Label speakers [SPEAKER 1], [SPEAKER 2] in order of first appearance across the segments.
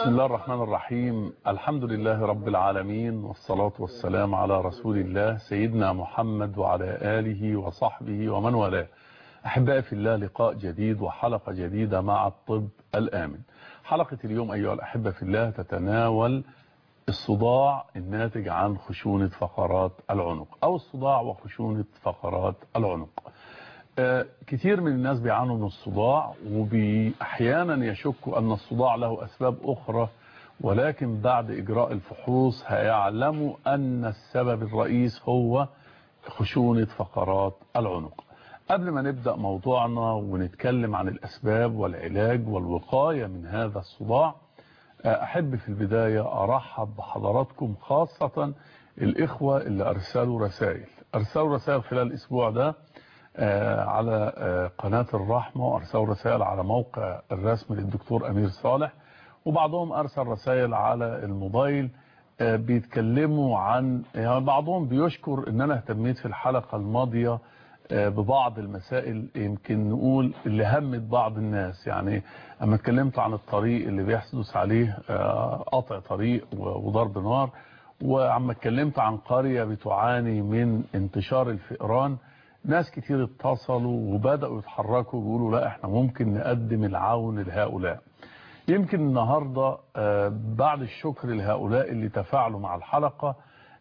[SPEAKER 1] بسم الله الرحمن الرحيم الحمد لله رب العالمين والصلاة والسلام على رسول الله سيدنا محمد وعلى آله وصحبه ومن والاه أحبائي في الله لقاء جديد وحلقة جديدة مع الطب الآمن حلقة اليوم أيها الأحبة في الله تتناول الصداع الناتج عن خشونة فقرات العنق أو الصداع وخشونة فقرات العنق آه كتير من الناس بيعانوا من الصداع وأحيانا يشكوا أن الصداع له أسباب أخرى ولكن بعد إجراء الفحوص هيعلموا أن السبب الرئيس هو خشونة فقرات العنق قبل ما نبدأ موضوعنا ونتكلم عن الأسباب والعلاج والوقاية من هذا الصداع أحب في البداية أرحب بحضراتكم خاصة الإخوة اللي أرسلوا رسائل أرسلوا رسائل خلال الأسبوع ده على قناة الرحمة وأرسلوا رسائل على موقع الرسمي للدكتور أمير صالح وبعضهم أرسل رسائل على الموبايل بيتكلموا عن يعني بعضهم بيشكر ان انا اهتميت في الحلقة الماضية ببعض المسائل يمكن نقول اللي همت بعض الناس يعني اما اتكلمت عن الطريق اللي بيحدث عليه قطع طريق وضرب نار وعما اتكلمت عن قرية بتعاني من انتشار الفئران ناس كتير اتصلوا وبدأوا يتحركوا ويقولوا لا احنا ممكن نقدم العون لهؤلاء يمكن النهاردة بعد الشكر لهؤلاء اللي تفاعلوا مع الحلقة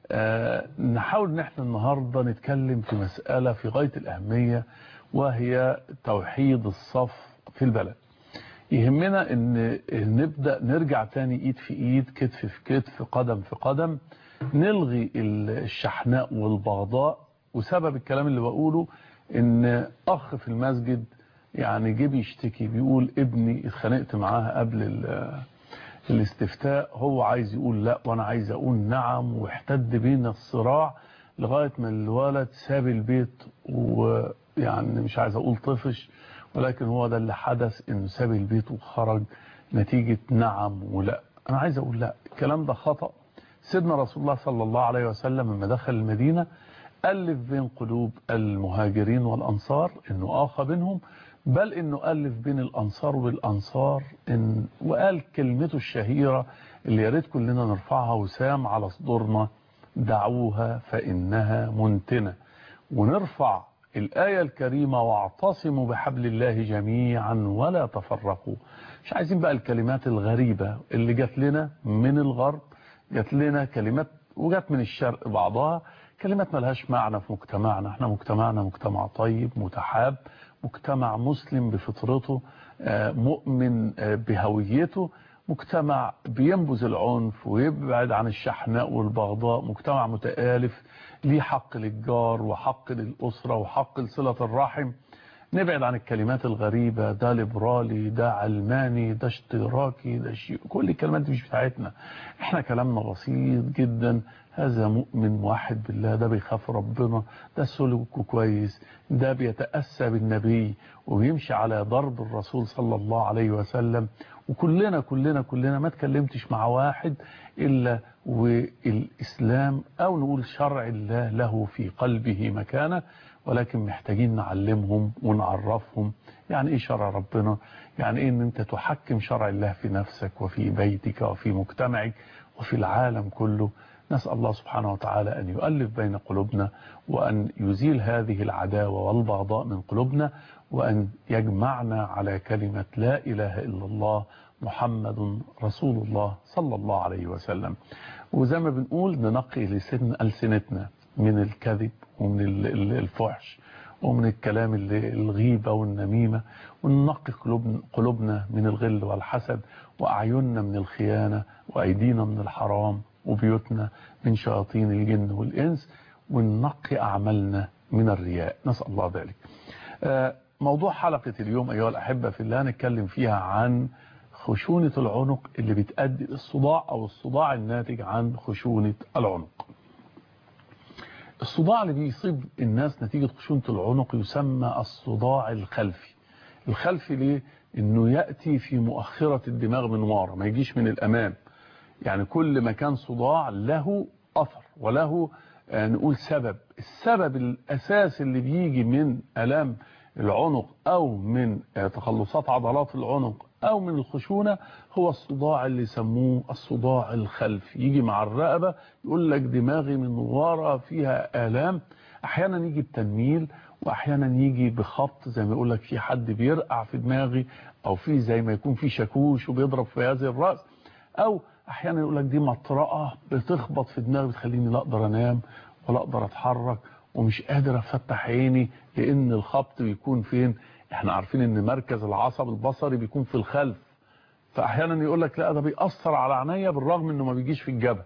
[SPEAKER 1] نحاول ان احنا النهاردة نتكلم في مسألة في غاية الأهمية وهي توحيد الصف في البلد يهمنا ان نبدأ نرجع تاني ايد في ايد كتف في كتف قدم في قدم نلغي الشحناء والبغضاء وسبب الكلام اللي بقوله ان اخ في المسجد يعني جه بيشتكي بيقول ابني اتخانقت معاها قبل الاستفتاء هو عايز يقول لا وانا عايز اقول نعم واحتد بينا الصراع لغاية ما الولد ساب البيت ويعني مش عايز اقول طفش ولكن هو ده اللي حدث انه ساب البيت وخرج نتيجة نعم ولا انا عايز اقول لا الكلام ده خطأ سيدنا رسول الله صلى الله عليه وسلم لما دخل المدينة ألف بين قلوب المهاجرين والأنصار انه آخى بينهم بل انه ألف بين الأنصار والأنصار إن وقال كلمته الشهيرة اللي ياريت كلنا نرفعها وسام على صدورنا دعوها فإنها منتنة ونرفع الآية الكريمة واعتصموا بحبل الله جميعا ولا تفرقوا مش عايزين بقى الكلمات الغريبة اللي جات لنا من الغرب جات لنا كلمات وجات من الشرق بعضها كلمات ملهاش معنى في مجتمعنا احنا مجتمعنا مجتمع طيب متحاب مجتمع مسلم بفطرته مؤمن بهويته مجتمع بينبذ العنف ويبعد عن الشحناء والبغضاء مجتمع متآلف ليه حق للجار وحق للأسرة وحق لصلة الرحم نبعد عن الكلمات الغريبة ده ليبرالي ده علماني ده اشتراكي ده شيء كل الكلمات دي مش بتاعتنا احنا كلامنا بسيط جدا هذا مؤمن واحد بالله ده بيخاف ربنا ده سلوكه كويس ده بيتأسى بالنبي وبيمشي على ضرب الرسول صلى الله عليه وسلم وكلنا كلنا كلنا ما تكلمتش مع واحد إلا والإسلام أو نقول شرع الله له في قلبه مكانه ولكن محتاجين نعلمهم ونعرفهم يعني ايه شرع ربنا يعني ايه ان انت تحكم شرع الله في نفسك وفي بيتك وفي مجتمعك وفي العالم كله نسأل الله سبحانه وتعالى أن يؤلف بين قلوبنا وأن يزيل هذه العداوة والبغضاء من قلوبنا وأن يجمعنا على كلمة لا إله إلا الله محمد رسول الله صلى الله عليه وسلم وزي ما بنقول ننقي لسن ألسنتنا من الكذب ومن الفحش ومن الكلام الغيبة والنميمة وننقي قلوبنا من الغل والحسد وأعيننا من الخيانة وأيدينا من الحرام وبيوتنا من شياطين الجن والإنس وننقي أعمالنا من الرياء نسأل الله ذلك موضوع حلقة اليوم أيها الأحبة في الله نتكلم فيها عن خشونة العنق اللي بتأدي الصداع أو الصداع الناتج عن خشونة العنق الصداع اللي بيصيب الناس نتيجة خشونة العنق يسمى الصداع الخلفي الخلفي ليه؟ انه يأتي في مؤخرة الدماغ من ورا ما يجيش من الأمام يعني كل ما كان صداع له أثر وله نقول سبب السبب الأساس اللي بيجي من ألام العنق أو من تخلصات عضلات العنق او من الخشونة هو الصداع اللي يسموه الصداع الخلفي يجي مع الرقبة يقول لك دماغي من ورا فيها آلام احيانا يجي بتنميل واحيانا يجي بخبط زي ما يقول لك في حد بيرقع في دماغي او في زي ما يكون في شاكوش وبيضرب في هذه الراس او احيانا يقول لك دي مطرقه بتخبط في دماغي بتخليني لا اقدر انام ولا اقدر اتحرك ومش قادر افتح عيني لان الخبط بيكون فين احنا عارفين ان مركز العصب البصري بيكون في الخلف فاحيانا يقول لك لا ده بيأثر على عينيا بالرغم انه ما بيجيش في الجبهه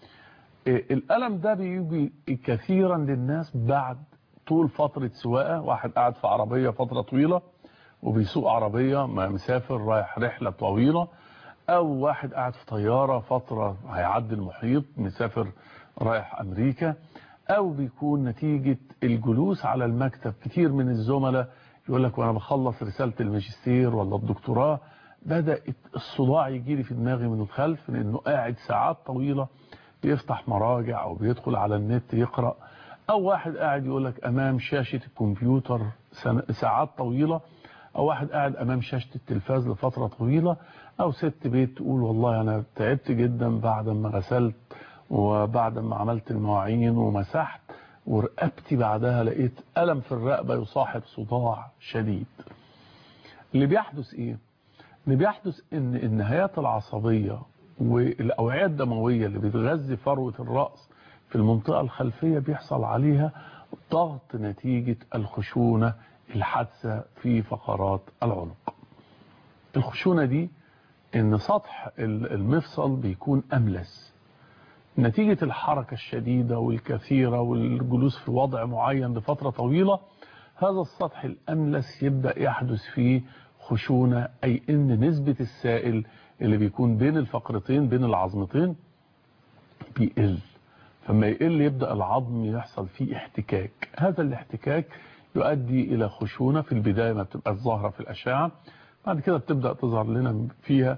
[SPEAKER 1] الالم ده بيجي كثيرا للناس بعد طول فترة سواقة واحد قاعد في عربية فترة طويلة وبيسوق عربية مسافر رايح رحلة طويلة او واحد قاعد في طيارة فترة هيعدي المحيط مسافر رايح امريكا او بيكون نتيجة الجلوس على المكتب كتير من الزملاء يقول لك وانا بخلص رسالة الماجستير ولا الدكتوراه بدأ الصداع يجي لي في دماغي من الخلف لانه قاعد ساعات طويلة بيفتح مراجع او بيدخل على النت يقرأ او واحد قاعد يقول لك امام شاشة الكمبيوتر ساعات طويلة او واحد قاعد امام شاشة التلفاز لفترة طويلة او ست بيت تقول والله انا تعبت جدا بعد ما غسلت وبعد ما عملت المواعين ومسحت ورقبتي بعدها لقيت ألم في الرقبة يصاحب صداع شديد اللي بيحدث ايه اللي بيحدث ان النهايات العصبية والاوعية الدموية اللي بتغذي فروة الرأس في المنطقة الخلفية بيحصل عليها ضغط نتيجة الخشونة الحادثة في فقرات العنق الخشونة دي ان سطح المفصل بيكون املس نتيجة الحركة الشديدة والكثيرة والجلوس في وضع معين لفترة طويلة هذا السطح الاملس يبدأ يحدث فيه خشونة اي ان نسبة السائل اللي بيكون بين الفقرتين بين العظمتين بيقل فما يقل يبدأ العظم يحصل فيه احتكاك هذا الاحتكاك يؤدي إلى خشونة في البداية ما بتبقى الظاهرة في الأشعة بعد كده بتبدأ تظهر لنا فيها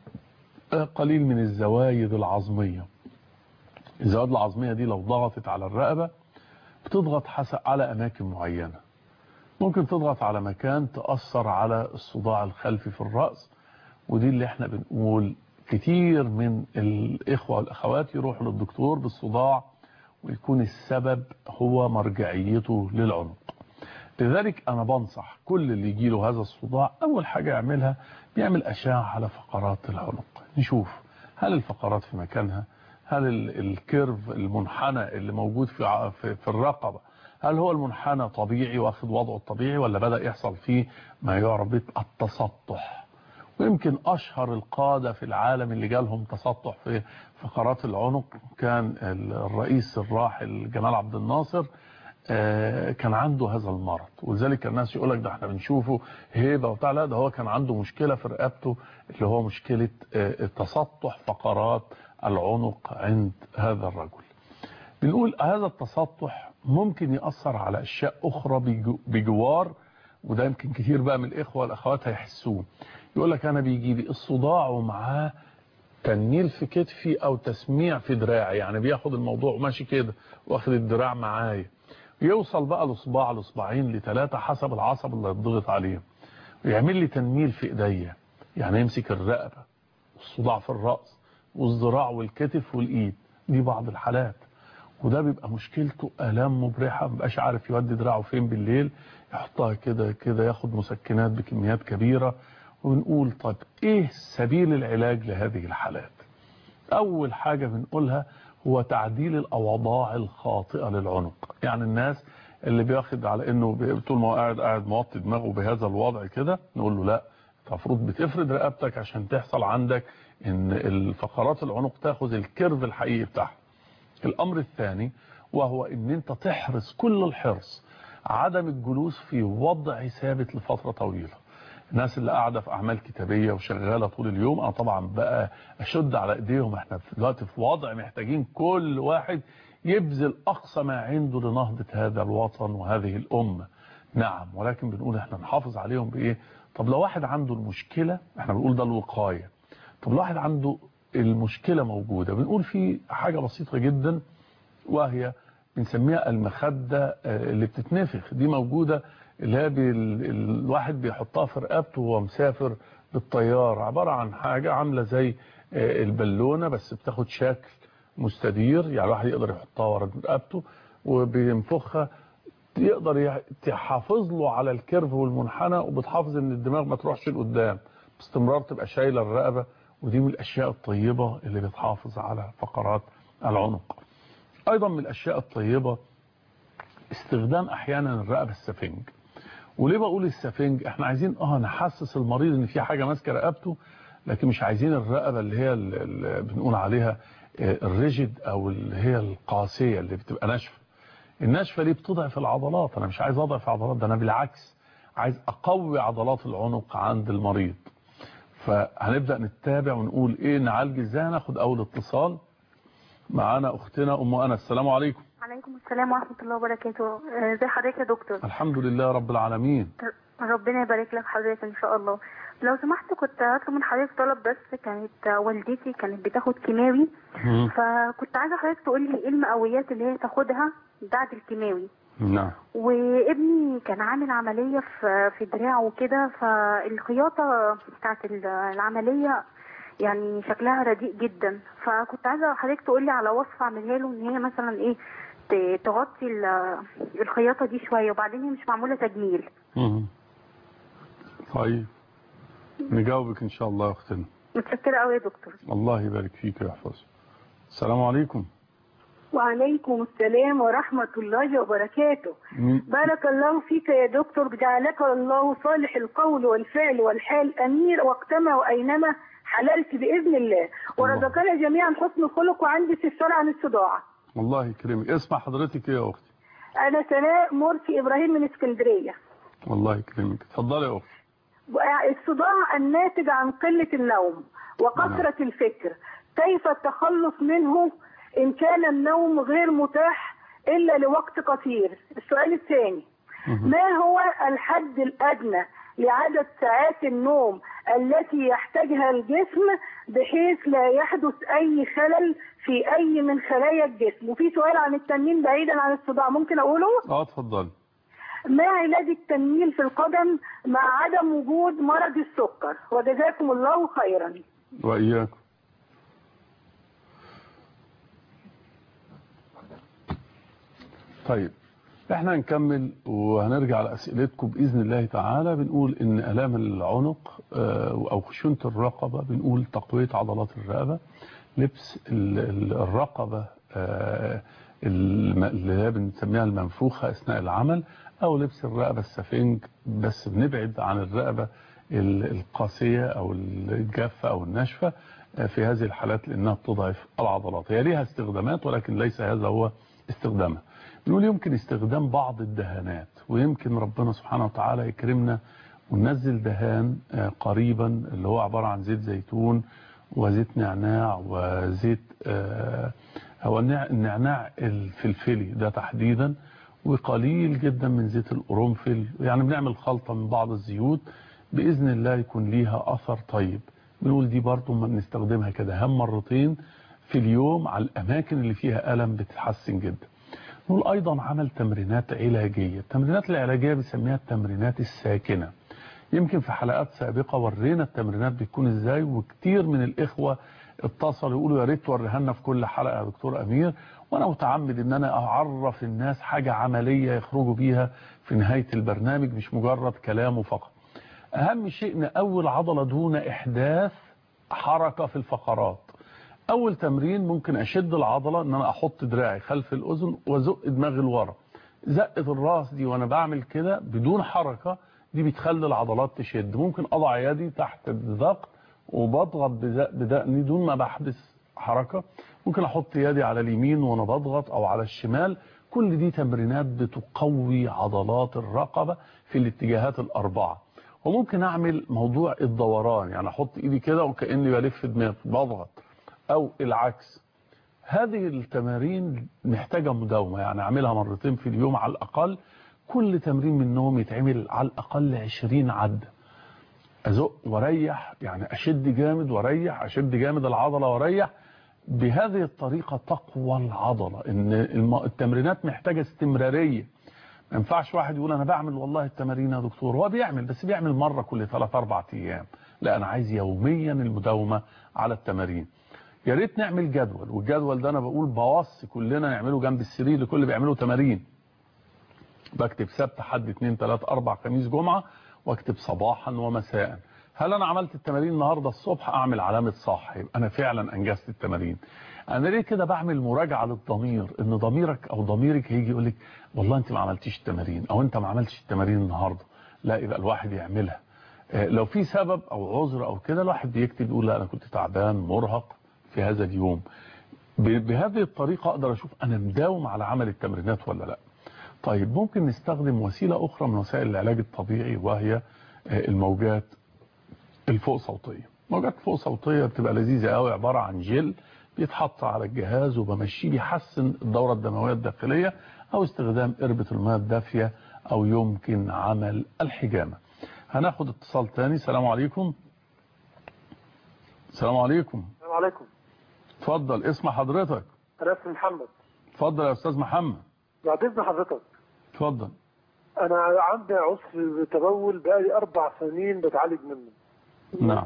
[SPEAKER 1] قليل من الزوايد العظمية الزوايد العظمية دي لو ضغطت على الرقبة بتضغط حسب على أماكن معينة ممكن تضغط على مكان تأثر على الصداع الخلفي في الرأس ودي اللي احنا بنقول كتير من الإخوة والأخوات يروحوا للدكتور بالصداع ويكون السبب هو مرجعيته للعنق لذلك أنا بنصح كل اللي يجيله هذا الصداع أول حاجة يعملها بيعمل أشعة على فقرات العنق نشوف هل الفقرات في مكانها هل الكيرف المنحنى اللي موجود في في الرقبة هل هو المنحنى طبيعي واخد وضعه الطبيعي ولا بدأ يحصل فيه ما يعرف بالتسطح ويمكن أشهر القادة في العالم اللي جالهم تسطح في فقرات العنق كان الرئيس الراحل جمال عبد الناصر كان عنده هذا المرض ولذلك الناس يقول لك ده احنا بنشوفه هيبه وبتاع لا ده هو كان عنده مشكله في رقبته اللي هو مشكله تسطح فقرات العنق عند هذا الرجل بنقول هذا التسطح ممكن يأثر على اشياء اخرى بجوار وده يمكن كتير بقى من الاخوه والاخوات هيحسوه يقول لك انا بيجي لي الصداع ومعاه تنميل في كتفي او تسميع في دراعي يعني بياخد الموضوع ماشي كده واخد الدراع معايا يوصل بقى لصباع لصباعين لثلاثة حسب العصب اللي هيتضغط عليه ويعمل لي تنميل في ايديا يعني يمسك الرقبة والصداع في الرأس والذراع والكتف والايد دي بعض الحالات وده بيبقى مشكلته آلام مبرحة مبقاش عارف يودي دراعه فين بالليل يحطها كده كده ياخد مسكنات بكميات كبيرة ونقول طب ايه سبيل العلاج لهذه الحالات اول حاجة بنقولها هو تعديل الاوضاع الخاطئة للعنق يعني الناس اللي بياخد على انه طول ما هو قاعد قاعد موطي دماغه بهذا الوضع كده نقول له لا المفروض بتفرد رقبتك عشان تحصل عندك ان الفقرات العنق تاخذ الكيرف الحقيقي بتاعها الامر الثاني وهو ان انت تحرص كل الحرص عدم الجلوس في وضع ثابت لفترة طويلة الناس اللي قاعدة في أعمال كتابية وشغالة طول اليوم أنا طبعا بقى أشد على إيديهم احنا دلوقتي في وضع محتاجين كل واحد يبذل أقصى ما عنده لنهضة هذا الوطن وهذه الأمة نعم ولكن بنقول احنا نحافظ عليهم بإيه طب لو واحد عنده المشكلة احنا بنقول ده الوقاية طب لو واحد عنده المشكلة موجودة بنقول في حاجة بسيطة جدا وهي بنسميها المخدة اللي بتتنفخ دي موجودة اللي هي بي الواحد بيحطها في رقبته وهو مسافر بالطيارة عبارة عن حاجة عاملة زي البالونة بس بتاخد شكل مستدير يعني الواحد يقدر يحطها ورا رقبته وبينفخها يقدر تحافظ له على الكيرف والمنحنى وبتحافظ ان الدماغ ما تروحش لقدام باستمرار تبقى شايله الرقبه ودي من الاشياء الطيبه اللي بتحافظ على فقرات العنق ايضا من الاشياء الطيبه استخدام احيانا الرقبه السفنج وليه بقول السفنج احنا عايزين اه نحسس المريض ان في حاجه ماسكه رقبته لكن مش عايزين الرقبه اللي هي اللي بنقول عليها الريجيد او اللي هي القاسيه اللي بتبقى ناشفه الناشفه دي بتضعف العضلات انا مش عايز اضعف عضلات ده انا بالعكس عايز اقوي عضلات العنق عند المريض فهنبدا نتابع ونقول ايه نعالج ازاي هناخد اول اتصال معانا اختنا ام انا السلام عليكم
[SPEAKER 2] عليكم السلام ورحمه الله وبركاته ازي حضرتك يا دكتور
[SPEAKER 1] الحمد لله رب العالمين
[SPEAKER 2] ربنا يبارك لك حضرتك ان شاء الله لو سمحت كنت هطلب من حضرتك طلب بس كانت والدتي كانت بتاخد كيماوي فكنت عايزه حضرتك تقول لي ايه المقويات اللي هي تاخدها بعد الكيماوي
[SPEAKER 1] نعم
[SPEAKER 2] وابني كان عامل عمليه في في دراعه كده فالخياطه بتاعت العمليه يعني شكلها رديء جدا فكنت عايزه حضرتك تقول لي على وصفه اعملها له ان هي مثلا ايه تغطي الخياطه دي شويه وبعدين هي مش معموله تجميل
[SPEAKER 1] طيب نجاوبك ان شاء الله يا اختنا
[SPEAKER 2] متشكره قوي يا دكتور
[SPEAKER 1] الله يبارك فيك ويحفظك السلام عليكم
[SPEAKER 3] وعليكم السلام ورحمة الله وبركاته بارك الله فيك يا دكتور جعلك الله صالح القول والفعل والحال أمير وقتما وأينما حللت بإذن الله ورزقنا جميعا حسن الخلق وعندي استفسار عن الصداع
[SPEAKER 1] الله يكرمك اسمع حضرتك ايه يا اختي
[SPEAKER 3] أنا سناء مرسي إبراهيم من اسكندرية
[SPEAKER 1] الله يكرمك اتفضلي يا اختي
[SPEAKER 3] الصداع الناتج عن قلة النوم وكثرة الفكر كيف التخلص منه إن كان النوم غير متاح إلا لوقت قصير السؤال الثاني ما هو الحد الأدنى لعدد ساعات النوم التي يحتاجها الجسم بحيث لا يحدث أي خلل في أي من خلايا الجسم وفي سؤال عن التنميل بعيدا عن الصداع ممكن أقوله؟
[SPEAKER 1] اه اتفضل
[SPEAKER 3] ما علاج التنميل في القدم مع عدم وجود مرض السكر وجزاكم الله خيرا
[SPEAKER 1] وإياكم طيب احنا هنكمل وهنرجع لأسئلتكم بإذن الله تعالى بنقول ان ألام العنق أو خشونة الرقبة بنقول تقوية عضلات الرقبة لبس الرقبة اللي هي بنسميها المنفوخة أثناء العمل أو لبس الرقبة السفنج بس بنبعد عن الرقبة القاسية أو الجافة أو الناشفة في هذه الحالات لأنها بتضعف العضلات هي ليها استخدامات ولكن ليس هذا هو استخدامها نقول يمكن استخدام بعض الدهانات ويمكن ربنا سبحانه وتعالى يكرمنا وننزل دهان قريبا اللي هو عبارة عن زيت زيتون وزيت نعناع وزيت هو النعناع الفلفلي ده تحديدا وقليل جدا من زيت القرنفل يعني بنعمل خلطة من بعض الزيوت بإذن الله يكون ليها أثر طيب بنقول دي برضو ما بنستخدمها كده هم مرتين في اليوم على الأماكن اللي فيها ألم بتتحسن جدا نقول أيضا عمل تمرينات علاجية التمرينات العلاجية بنسميها التمرينات الساكنة يمكن في حلقات سابقة ورينا التمرينات بتكون ازاي وكتير من الإخوة اتصلوا يقولوا يا ريت توريها لنا في كل حلقة يا دكتور أمير وأنا متعمد إن أنا أعرف الناس حاجة عملية يخرجوا بيها في نهاية البرنامج مش مجرد كلامه فقط أهم شيء نقوي العضلة دون إحداث حركة في الفقرات أول تمرين ممكن أشد العضلة إن أنا أحط دراعي خلف الأذن وزق دماغي لورا زقة الراس دي وأنا بعمل كده بدون حركة دي بتخلي العضلات تشد ممكن أضع يدي تحت الضغط وبضغط بدقني دون ما بحدث حركة ممكن أحط يدي على اليمين وأنا بضغط أو على الشمال كل دي تمرينات بتقوي عضلات الرقبة في الاتجاهات الأربعة وممكن أعمل موضوع الدوران يعني أحط إيدي كده وكأني بلف دماغي بضغط أو العكس هذه التمارين محتاجة مداومة يعني أعملها مرتين في اليوم على الأقل كل تمرين منهم يتعمل على الأقل 20 عدة أزق واريح يعني أشد جامد واريح أشد جامد العضلة واريح بهذه الطريقة تقوى العضلة إن التمرينات محتاجة استمرارية ما ينفعش واحد يقول انا بعمل والله التمارين يا دكتور هو بيعمل بس بيعمل مرة كل 3 4 ايام لا انا عايز يوميا المداومة على التمارين يا ريت نعمل جدول والجدول ده انا بقول بوصي كلنا نعمله جنب السرير لكل بيعملوا تمارين بكتب سبت حد 2 3 4 خميس جمعة واكتب صباحا ومساء هل انا عملت التمارين النهاردة الصبح اعمل علامة صح يبقى انا فعلا انجزت التمارين انا ليه كده بعمل مراجعة للضمير ان ضميرك او ضميرك هيجي يقول لك والله انت ما عملتيش التمارين او انت ما عملتش التمارين النهاردة لا يبقى الواحد يعملها لو في سبب او عذر او كده الواحد بيكتب يقول لا انا كنت تعبان مرهق في هذا اليوم بهذه الطريقة اقدر اشوف انا مداوم على عمل التمرينات ولا لا طيب ممكن نستخدم وسيلة اخرى من وسائل العلاج الطبيعي وهي الموجات الفوق صوتية موجات فوق صوتية بتبقى لذيذة قوي عبارة عن جل بيتحط على الجهاز وبمشيه بيحسن الدورة الدموية الداخلية او استخدام قربة الماء الدافية او يمكن عمل الحجامة هناخد اتصال تاني السلام عليكم السلام عليكم
[SPEAKER 4] السلام عليكم
[SPEAKER 1] اتفضل اسم حضرتك
[SPEAKER 4] انا اسمي محمد
[SPEAKER 1] اتفضل يا استاذ محمد
[SPEAKER 4] بعد اذن حضرتك
[SPEAKER 1] اتفضل
[SPEAKER 4] انا عندي عسر تبول بقالي اربع سنين بتعالج منه
[SPEAKER 1] نعم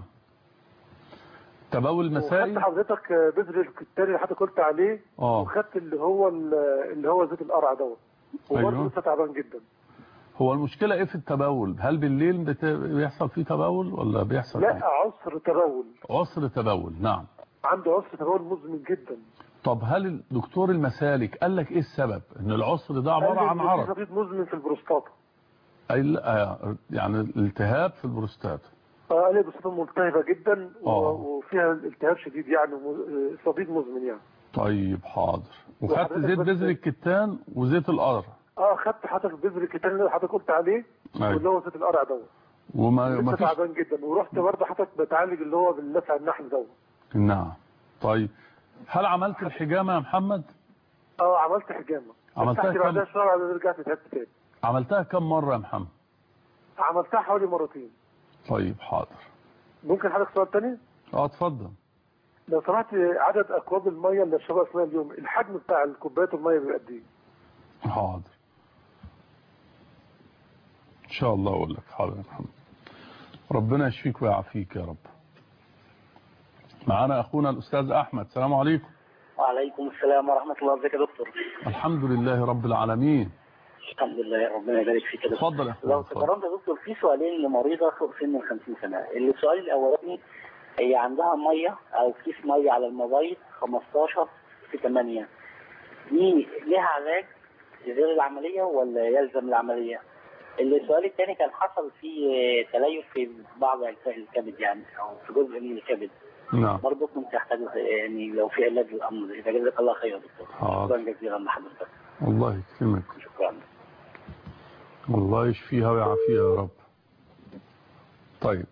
[SPEAKER 1] تبول مسائي
[SPEAKER 4] وخدت حضرتك بذر الكتاني اللي حضرتك قلت عليه
[SPEAKER 1] اه
[SPEAKER 4] وخدت اللي هو اللي هو زيت القرع دوت وبرضه
[SPEAKER 1] أيوه.
[SPEAKER 4] لسه تعبان جدا
[SPEAKER 1] هو المشكلة ايه في التبول هل بالليل بت... بيحصل فيه تبول ولا بيحصل
[SPEAKER 4] لا
[SPEAKER 1] فيه
[SPEAKER 4] عسر تبول
[SPEAKER 1] عسر تبول نعم
[SPEAKER 4] عنده عسر تبول مزمن جدا
[SPEAKER 1] طب هل الدكتور المسالك قال لك ايه السبب ان العسر ده
[SPEAKER 4] قال
[SPEAKER 1] عبارة
[SPEAKER 4] لي
[SPEAKER 1] عن
[SPEAKER 4] إن في
[SPEAKER 1] عرض
[SPEAKER 4] نقيض مزمن في البروستاتا
[SPEAKER 1] أي لا يعني التهاب في البروستات
[SPEAKER 4] اه قال لي البروستاتا ملتهبه جدا و-
[SPEAKER 1] آه.
[SPEAKER 4] وفيها التهاب شديد يعني وم- صديد مزمن يعني
[SPEAKER 1] طيب حاضر وخدت
[SPEAKER 4] وحضرتك
[SPEAKER 1] زيت
[SPEAKER 4] بس-
[SPEAKER 1] بذر الكتان وزيت القرع
[SPEAKER 4] اه خدت حضرتك بذر الكتاني اللي حضرتك قلت عليه
[SPEAKER 1] أيوة.
[SPEAKER 4] واللي هو زيت القرع دوت
[SPEAKER 1] وما ما
[SPEAKER 4] لسه
[SPEAKER 1] فيش
[SPEAKER 4] تعبان جدا ورحت برضه حضرتك بتعالج اللي هو باللسع النحل دوت
[SPEAKER 1] نعم طيب هل عملت الحجامة يا محمد
[SPEAKER 4] اه عملت حجامه
[SPEAKER 1] عملتها
[SPEAKER 4] بس
[SPEAKER 1] كم؟
[SPEAKER 4] بعدها شويه بعدين رجعت تعبت تاني
[SPEAKER 1] عملتها كم مرة يا محمد
[SPEAKER 4] عملتها حوالي مرتين
[SPEAKER 1] طيب حاضر
[SPEAKER 4] ممكن حضرتك سؤال تاني
[SPEAKER 1] اه اتفضل
[SPEAKER 4] لو سمحت عدد اكواب الميه اللي اشربها اثناء اليوم الحجم بتاع الكوبايات الميه بيبقى قد ايه
[SPEAKER 1] حاضر ان شاء الله اقول لك حاضر يا محمد ربنا يشفيك ويعافيك يا رب معانا اخونا الاستاذ احمد السلام عليكم
[SPEAKER 5] وعليكم السلام ورحمة الله ازيك يا دكتور
[SPEAKER 1] الحمد لله رب العالمين
[SPEAKER 5] الحمد لله ربنا يبارك فيك يا دكتور
[SPEAKER 1] اتفضل يا
[SPEAKER 5] لو
[SPEAKER 1] اخونا اتفضل
[SPEAKER 5] تكرمت يا دكتور في سؤالين لمريضة فوق سن ال 50 سنة السؤال الأولاني هي عندها مية أو كيس مية على الموبايل 15 في 8 دي ليها علاج غير العملية ولا يلزم العملية؟ السؤال الثاني كان حصل فيه تليف في بعض أجزاء الكبد يعني أو في جزء من الكبد
[SPEAKER 1] نعم
[SPEAKER 5] برضه كنت تحتاج يعني لو في علاج للأمر إذا جزاك الله خير يا دكتور
[SPEAKER 1] حاضر.
[SPEAKER 5] شكرا جزيلا لحضرتك
[SPEAKER 1] الله يكرمك
[SPEAKER 5] شكرا
[SPEAKER 1] الله يشفيها ويعافيها يا رب طيب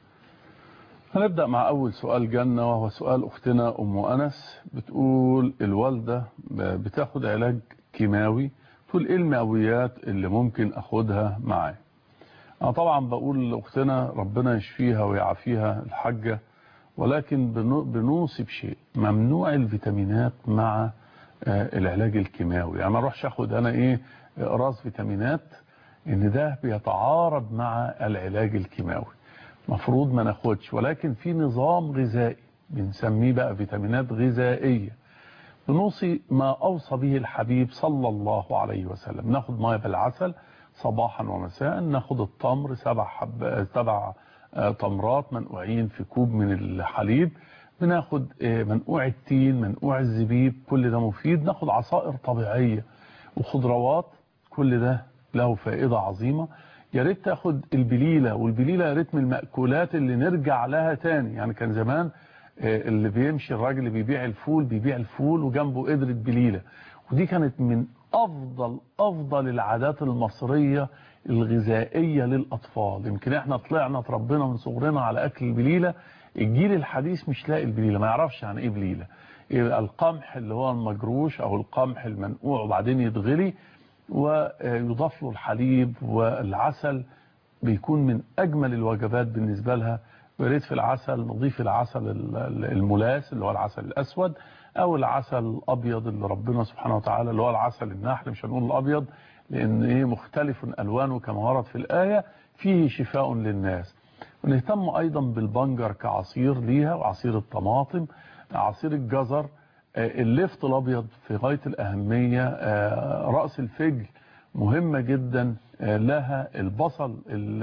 [SPEAKER 1] هنبدأ مع أول سؤال جنة وهو سؤال أختنا أم أنس بتقول الوالدة بتاخد علاج كيماوي تقول إيه المئويات اللي ممكن أخدها معايا أنا طبعا بقول لأختنا ربنا يشفيها ويعافيها الحاجة ولكن بنو- بنوصي بشيء ممنوع الفيتامينات مع آه، العلاج الكيماوي يعني ما اروحش اخد انا ايه اقراص فيتامينات ان ده بيتعارض مع العلاج الكيماوي مفروض ما ناخدش ولكن في نظام غذائي بنسميه بقى فيتامينات غذائية بنوصي ما أوصى به الحبيب صلى الله عليه وسلم ناخد ميه بالعسل صباحا ومساء ناخد التمر سبع حب سبع آه، تمرات منقوعين في كوب من الحليب بناخد آه، منقوع التين منقوع الزبيب كل ده مفيد ناخد عصائر طبيعية وخضروات كل ده له فائدة عظيمة يا ريت تاخد البليلة والبليلة يا ريت من المأكولات اللي نرجع لها تاني يعني كان زمان آه، اللي بيمشي الراجل اللي بيبيع الفول بيبيع الفول وجنبه قدرة بليلة ودي كانت من أفضل أفضل العادات المصرية الغذائية للأطفال يمكن احنا طلعنا اتربينا من صغرنا على أكل البليلة الجيل الحديث مش لاقي البليلة ما يعرفش يعني ايه بليلة يبقى القمح اللي هو المجروش أو القمح المنقوع وبعدين يتغلي ويضاف له الحليب والعسل بيكون من أجمل الوجبات بالنسبة لها ويا ريت في العسل نضيف العسل ال- ال- الملاس اللي هو العسل الأسود أو العسل الأبيض اللي ربنا سبحانه وتعالى اللي هو العسل النحل مش هنقول الأبيض لأن إيه مختلف ألوانه كما ورد في الآية فيه شفاء للناس ونهتم أيضا بالبنجر كعصير ليها وعصير الطماطم عصير الجزر اللفت الأبيض في غاية الأهمية رأس الفجل مهمة جدا لها البصل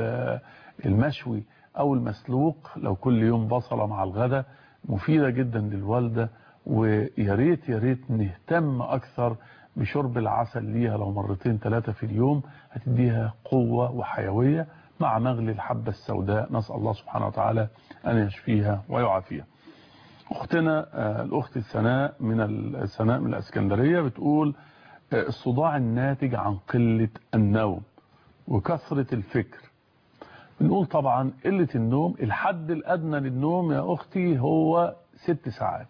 [SPEAKER 1] المشوي أو المسلوق لو كل يوم بصلة مع الغداء مفيدة جدا للوالدة ويا ريت يا ريت نهتم أكثر بشرب العسل ليها لو مرتين ثلاثة في اليوم هتديها قوة وحيوية مع مغلي الحبة السوداء نسأل الله سبحانه وتعالى أن يشفيها ويعافيها أختنا الأخت السناء من السناء من الأسكندرية بتقول الصداع الناتج عن قلة النوم وكثرة الفكر بنقول طبعا قلة النوم الحد الأدنى للنوم يا أختي هو ست ساعات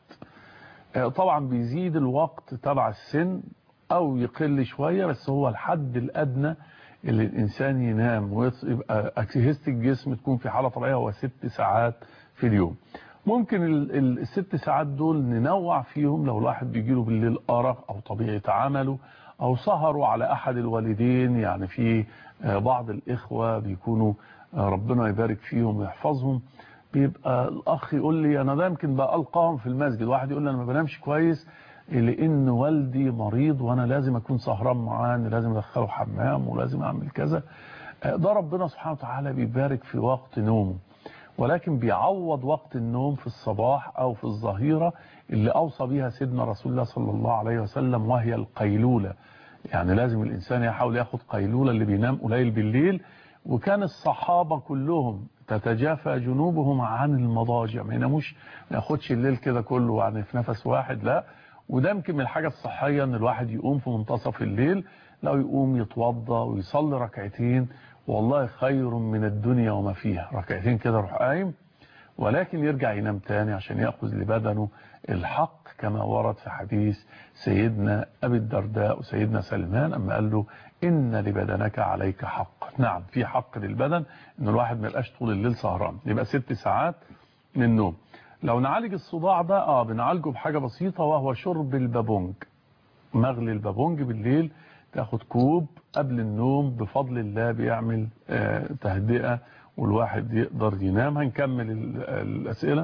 [SPEAKER 1] طبعا بيزيد الوقت تبع السن أو يقل شوية بس هو الحد الأدنى اللي الإنسان ينام ويبقى أجهزة الجسم تكون في حالة طبيعية هو ست ساعات في اليوم ممكن الست ساعات دول ننوع فيهم لو الواحد بيجيله بالليل أرق أو طبيعة عمله أو سهروا على أحد الوالدين يعني في بعض الإخوة بيكونوا ربنا يبارك فيهم ويحفظهم بيبقى الأخ يقول لي أنا ده يمكن بقى ألقاهم في المسجد واحد يقول لي أنا ما بنامش كويس لأن والدي مريض وأنا لازم أكون سهران معاه لازم أدخله حمام ولازم أعمل كذا ده ربنا سبحانه وتعالى بيبارك في وقت نومه ولكن بيعوض وقت النوم في الصباح أو في الظهيرة اللي أوصى بها سيدنا رسول الله صلى الله عليه وسلم وهي القيلولة يعني لازم الإنسان يحاول ياخد قيلولة اللي بينام قليل بالليل وكان الصحابة كلهم تتجافى جنوبهم عن المضاجع ما يناموش ما ياخدش الليل كده كله يعني في نفس واحد لا وده يمكن من الحاجة الصحية ان الواحد يقوم في منتصف الليل لو يقوم يتوضى ويصلي ركعتين والله خير من الدنيا وما فيها ركعتين كده روح قايم ولكن يرجع ينام تاني عشان يأخذ لبدنه الحق كما ورد في حديث سيدنا أبي الدرداء وسيدنا سلمان أما قال له إن لبدنك عليك حق نعم في حق للبدن إن الواحد ما يبقاش طول الليل سهران يبقى ست ساعات من النوم لو نعالج الصداع ده اه بنعالجه بحاجة بسيطة وهو شرب البابونج مغلي البابونج بالليل تاخد كوب قبل النوم بفضل الله بيعمل آه تهدئة والواحد يقدر ينام هنكمل الأسئلة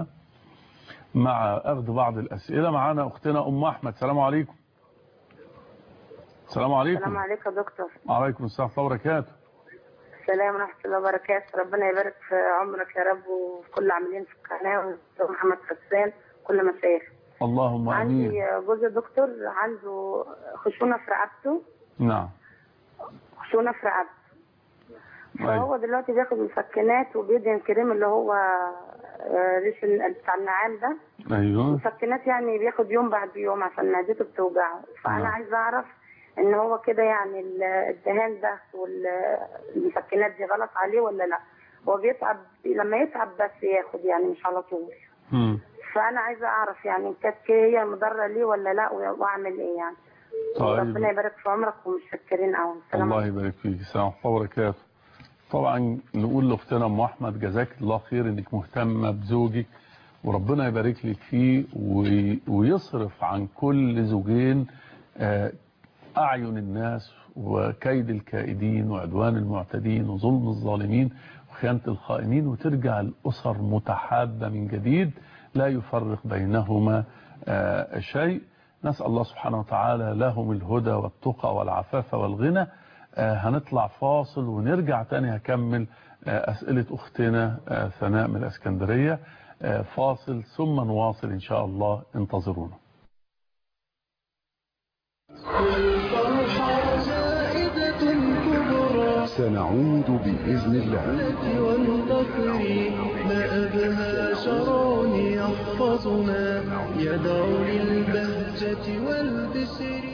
[SPEAKER 1] مع أخذ بعض الأسئلة معانا أختنا أم أحمد السلام عليكم السلام عليكم
[SPEAKER 6] السلام عليكم يا دكتور
[SPEAKER 1] وعليكم السلام ورحمة الله وبركاته
[SPEAKER 6] السلام ورحمة الله وبركاته ربنا يبارك في عمرك يا رب وفي كل عاملين في القناة والدكتور محمد حسان كل مشايخ
[SPEAKER 1] اللهم امين
[SPEAKER 6] عندي جوز دكتور عنده خشونة في رقبته
[SPEAKER 1] نعم
[SPEAKER 6] خشونة في رقبته فهو دلوقتي بياخد مسكنات وبيدهن كريم اللي هو ريش بتاع النعام ده
[SPEAKER 1] ايوه
[SPEAKER 6] مسكنات يعني بياخد يوم بعد يوم عشان معدته بتوجعه فانا
[SPEAKER 1] نعم.
[SPEAKER 6] عايزه اعرف ان هو كده يعني ال- الدهان ده والمسكنات دي غلط عليه ولا لا هو بيتعب لما يتعب بس ياخد يعني مش على طول
[SPEAKER 1] مم.
[SPEAKER 6] فانا عايزه اعرف يعني كانت هي مضره ليه ولا لا واعمل ايه يعني
[SPEAKER 1] طيب
[SPEAKER 6] ربنا يبارك في عمرك ومتشكرين قوي السلام
[SPEAKER 1] الله
[SPEAKER 6] عليكم
[SPEAKER 1] يبارك فيك السلام ورحمة الله وبركاته طبعا نقول لاختنا ام احمد جزاك الله خير انك مهتمه بزوجك وربنا يبارك لك فيه وي- ويصرف عن كل زوجين آه، اعين الناس وكيد الكائدين وعدوان المعتدين وظلم الظالمين وخيانه الخائنين وترجع الاسر متحابه من جديد لا يفرق بينهما آه، شيء نسال الله سبحانه وتعالى لهم الهدى والتقى والعفاف والغنى آه، هنطلع فاصل ونرجع تاني هكمل آه، أسئلة أختنا آه، ثناء من الأسكندرية آه، فاصل ثم نواصل إن شاء الله انتظرونا
[SPEAKER 7] الفرحة زائدة كبرى
[SPEAKER 8] سنعود بإذن الله
[SPEAKER 7] والنصر ما أبهى شرون يحفظنا يدعو للبهجة والبسر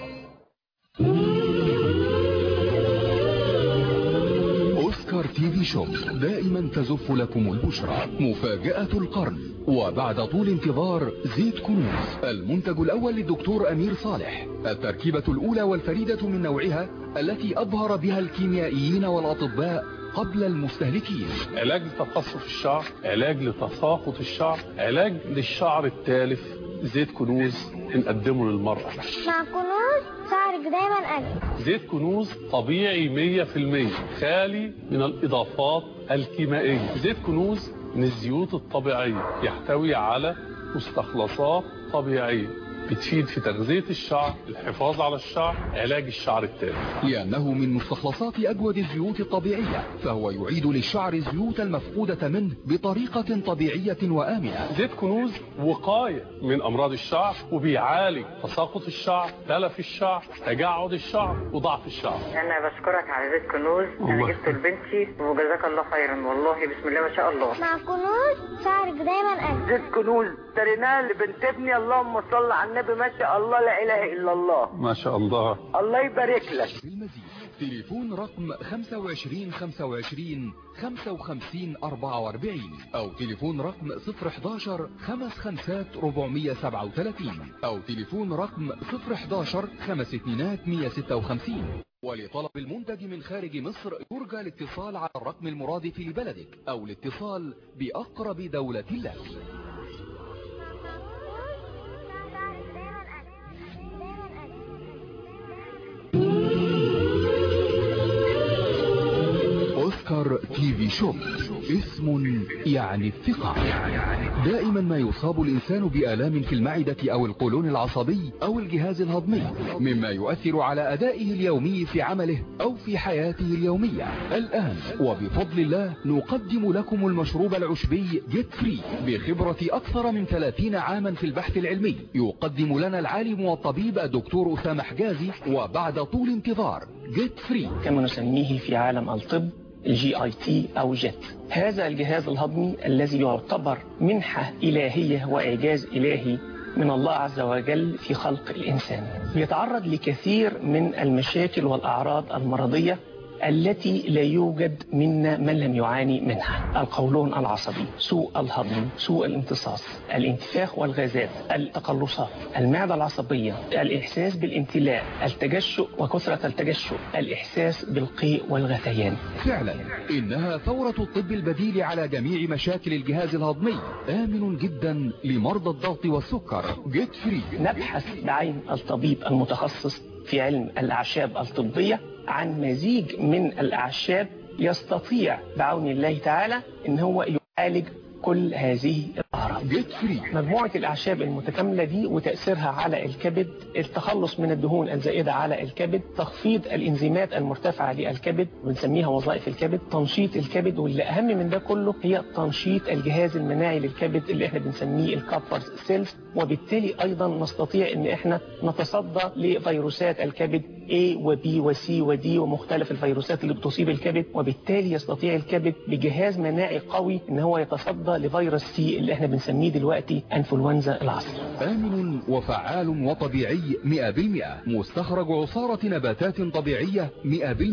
[SPEAKER 8] أوسكار تي في شوب دائما تزف لكم البشرى مفاجأة القرن وبعد طول انتظار زيت كنوز المنتج الأول للدكتور أمير صالح التركيبة الأولى والفريدة من نوعها التي أبهر بها الكيميائيين والأطباء قبل المستهلكين
[SPEAKER 1] علاج لتقصف الشعر علاج لتساقط الشعر علاج للشعر التالف زيت كنوز بنقدمه للمرأة
[SPEAKER 9] مع كنوز شعرك دايما أجمل
[SPEAKER 1] زيت كنوز طبيعي 100% خالي من الإضافات الكيميائية زيت كنوز من الزيوت الطبيعية يحتوي على مستخلصات طبيعية بتفيد في تغذية الشعر الحفاظ على الشعر علاج الشعر التالف
[SPEAKER 8] لأنه من مستخلصات أجود الزيوت الطبيعية فهو يعيد للشعر الزيوت المفقودة منه بطريقة طبيعية وآمنة
[SPEAKER 1] زيت كنوز وقاية من أمراض الشعر وبيعالج تساقط الشعر تلف الشعر تجعد الشعر وضعف الشعر
[SPEAKER 10] انا بشكرك على زيت كنوز انا
[SPEAKER 1] الله.
[SPEAKER 10] جبته لبنتي وجزاك الله خيرا والله بسم الله ما شاء الله
[SPEAKER 9] مع كنوز شعرك دايما أجمل
[SPEAKER 10] زيت كنوز اشتريناه لبنت ابني اللهم صل على النبي ما شاء الله لا اله الا الله
[SPEAKER 1] ما شاء الله
[SPEAKER 10] الله يبارك لك
[SPEAKER 8] بالمزيد تليفون رقم 25 25 55 44 أو تليفون رقم 011 55 437 أو تليفون رقم 011 5 2 156 ولطلب المنتج من خارج مصر يرجى الاتصال على الرقم المرادف لبلدك أو الاتصال بأقرب دولة لك أوسكار تي في شوب اسم يعني الثقة دائما ما يصاب الإنسان بآلام في المعدة أو القولون العصبي أو الجهاز الهضمي مما يؤثر على أدائه اليومي في عمله أو في حياته اليومية الآن وبفضل الله نقدم لكم المشروب العشبي جيت فري بخبرة أكثر من 30 عاما في البحث العلمي يقدم لنا العالم والطبيب الدكتور أسامة حجازي وبعد طول انتظار جيت فري
[SPEAKER 11] كما نسميه في عالم الطب الجي اي تي او جيت هذا الجهاز الهضمي الذي يعتبر منحة إلهية وإعجاز إلهي من الله عز وجل في خلق الإنسان يتعرض لكثير من المشاكل والأعراض المرضية التي لا يوجد منا من لم يعاني منها القولون العصبي سوء الهضم سوء الامتصاص الانتفاخ والغازات التقلصات المعدة العصبية الإحساس بالامتلاء التجشؤ وكثرة التجشؤ الإحساس بالقيء والغثيان
[SPEAKER 8] فعلا إنها ثورة الطب البديل على جميع مشاكل الجهاز الهضمي آمن جدا لمرضى الضغط والسكر جيت فري
[SPEAKER 11] نبحث بعين الطبيب المتخصص في علم الأعشاب الطبية عن مزيج من الأعشاب يستطيع بعون الله تعالى ان هو يعالج كل هذه الأعراض
[SPEAKER 8] جيت فري
[SPEAKER 11] مجموعة الأعشاب المتكاملة دي وتأثيرها على الكبد التخلص من الدهون الزائدة على الكبد تخفيض الإنزيمات المرتفعة للكبد بنسميها وظائف الكبد تنشيط الكبد واللي أهم من ده كله هي تنشيط الجهاز المناعي للكبد اللي احنا بنسميه الكابرز سيلز وبالتالي أيضا نستطيع ان احنا نتصدى لفيروسات الكبد A و B و C و D ومختلف الفيروسات اللي بتصيب الكبد وبالتالي يستطيع الكبد بجهاز مناعي قوي ان هو يتصدى لفيروس سي اللي احنا بنسميه دلوقتي انفلونزا العصر
[SPEAKER 8] آمن وفعال وطبيعي 100% مستخرج عصارة نباتات طبيعية 100%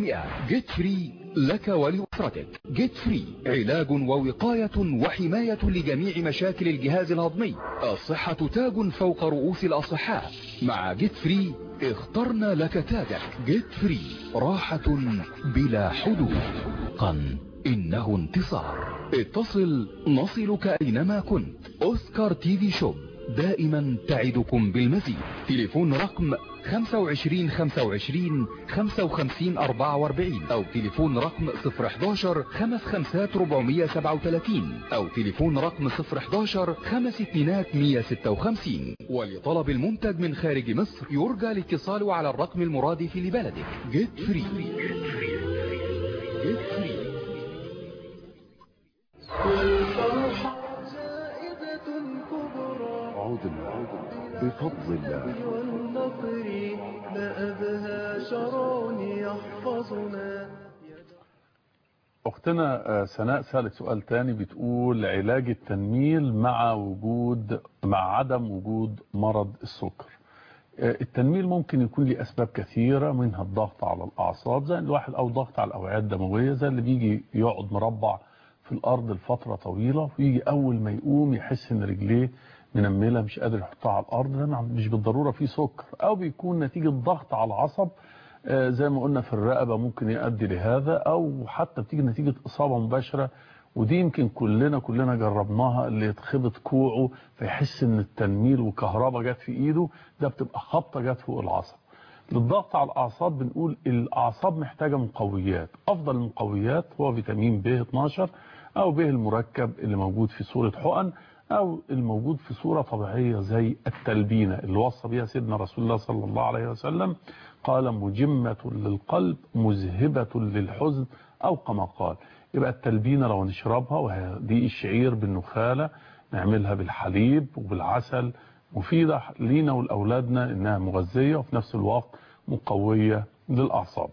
[SPEAKER 8] جيت فري لك ولأسرتك جيت فري علاج ووقاية وحماية لجميع مشاكل الجهاز الهضمي الصحة تاج فوق رؤوس الأصحاء مع جيت فري اخترنا لك تاجك جيت فري راحة بلا حدود قن إنه انتصار اتصل نصلك أينما كنت أوسكار تي في شوب دائما تعدكم بالمزيد تليفون رقم 25 25 55 44 أو تليفون رقم 011 55 437 أو تليفون رقم 011 5 2 156 ولطلب المنتج من خارج مصر يرجى الاتصال على الرقم المرادف لبلدك جيت فري جيت فري
[SPEAKER 7] والفرحة زائدة كبرى
[SPEAKER 8] عودنا بفضل الله
[SPEAKER 7] والنصر ما أبهى شرون يحفظنا
[SPEAKER 1] أختنا آه، سناء سألت سؤال تاني بتقول علاج التنميل مع وجود مع عدم وجود مرض السكر آه، التنميل ممكن يكون له أسباب كثيرة منها الضغط على الأعصاب زي الواحد أو ضغط على الأوعية الدموية زي اللي بيجي يقعد مربع في الأرض لفترة طويلة ويجي أول ما يقوم يحس إن رجليه منملة مش قادر يحطها على الأرض ده مش بالضرورة فيه سكر أو بيكون نتيجة ضغط على العصب آه، زي ما قلنا في الرقبة ممكن يؤدي لهذا أو حتى بتيجي نتيجة إصابة مباشرة ودي يمكن كلنا كلنا جربناها اللي يتخبط كوعه فيحس ان التنميل وكهرباء جت في ايده ده بتبقى خبطه جت فوق العصب للضغط على الاعصاب بنقول الاعصاب محتاجه مقويات افضل المقويات هو فيتامين ب 12 او ب المركب اللي موجود في صوره حقن او الموجود في صوره طبيعيه زي التلبينه اللي وصى بها سيدنا رسول الله صلى الله عليه وسلم قال مجمه للقلب مذهبه للحزن او كما قال يبقى التلبينه لو نشربها وهي دي الشعير بالنخاله نعملها بالحليب وبالعسل مفيدة لينا ولأولادنا إنها مغذية وفي نفس الوقت مقوية للأعصاب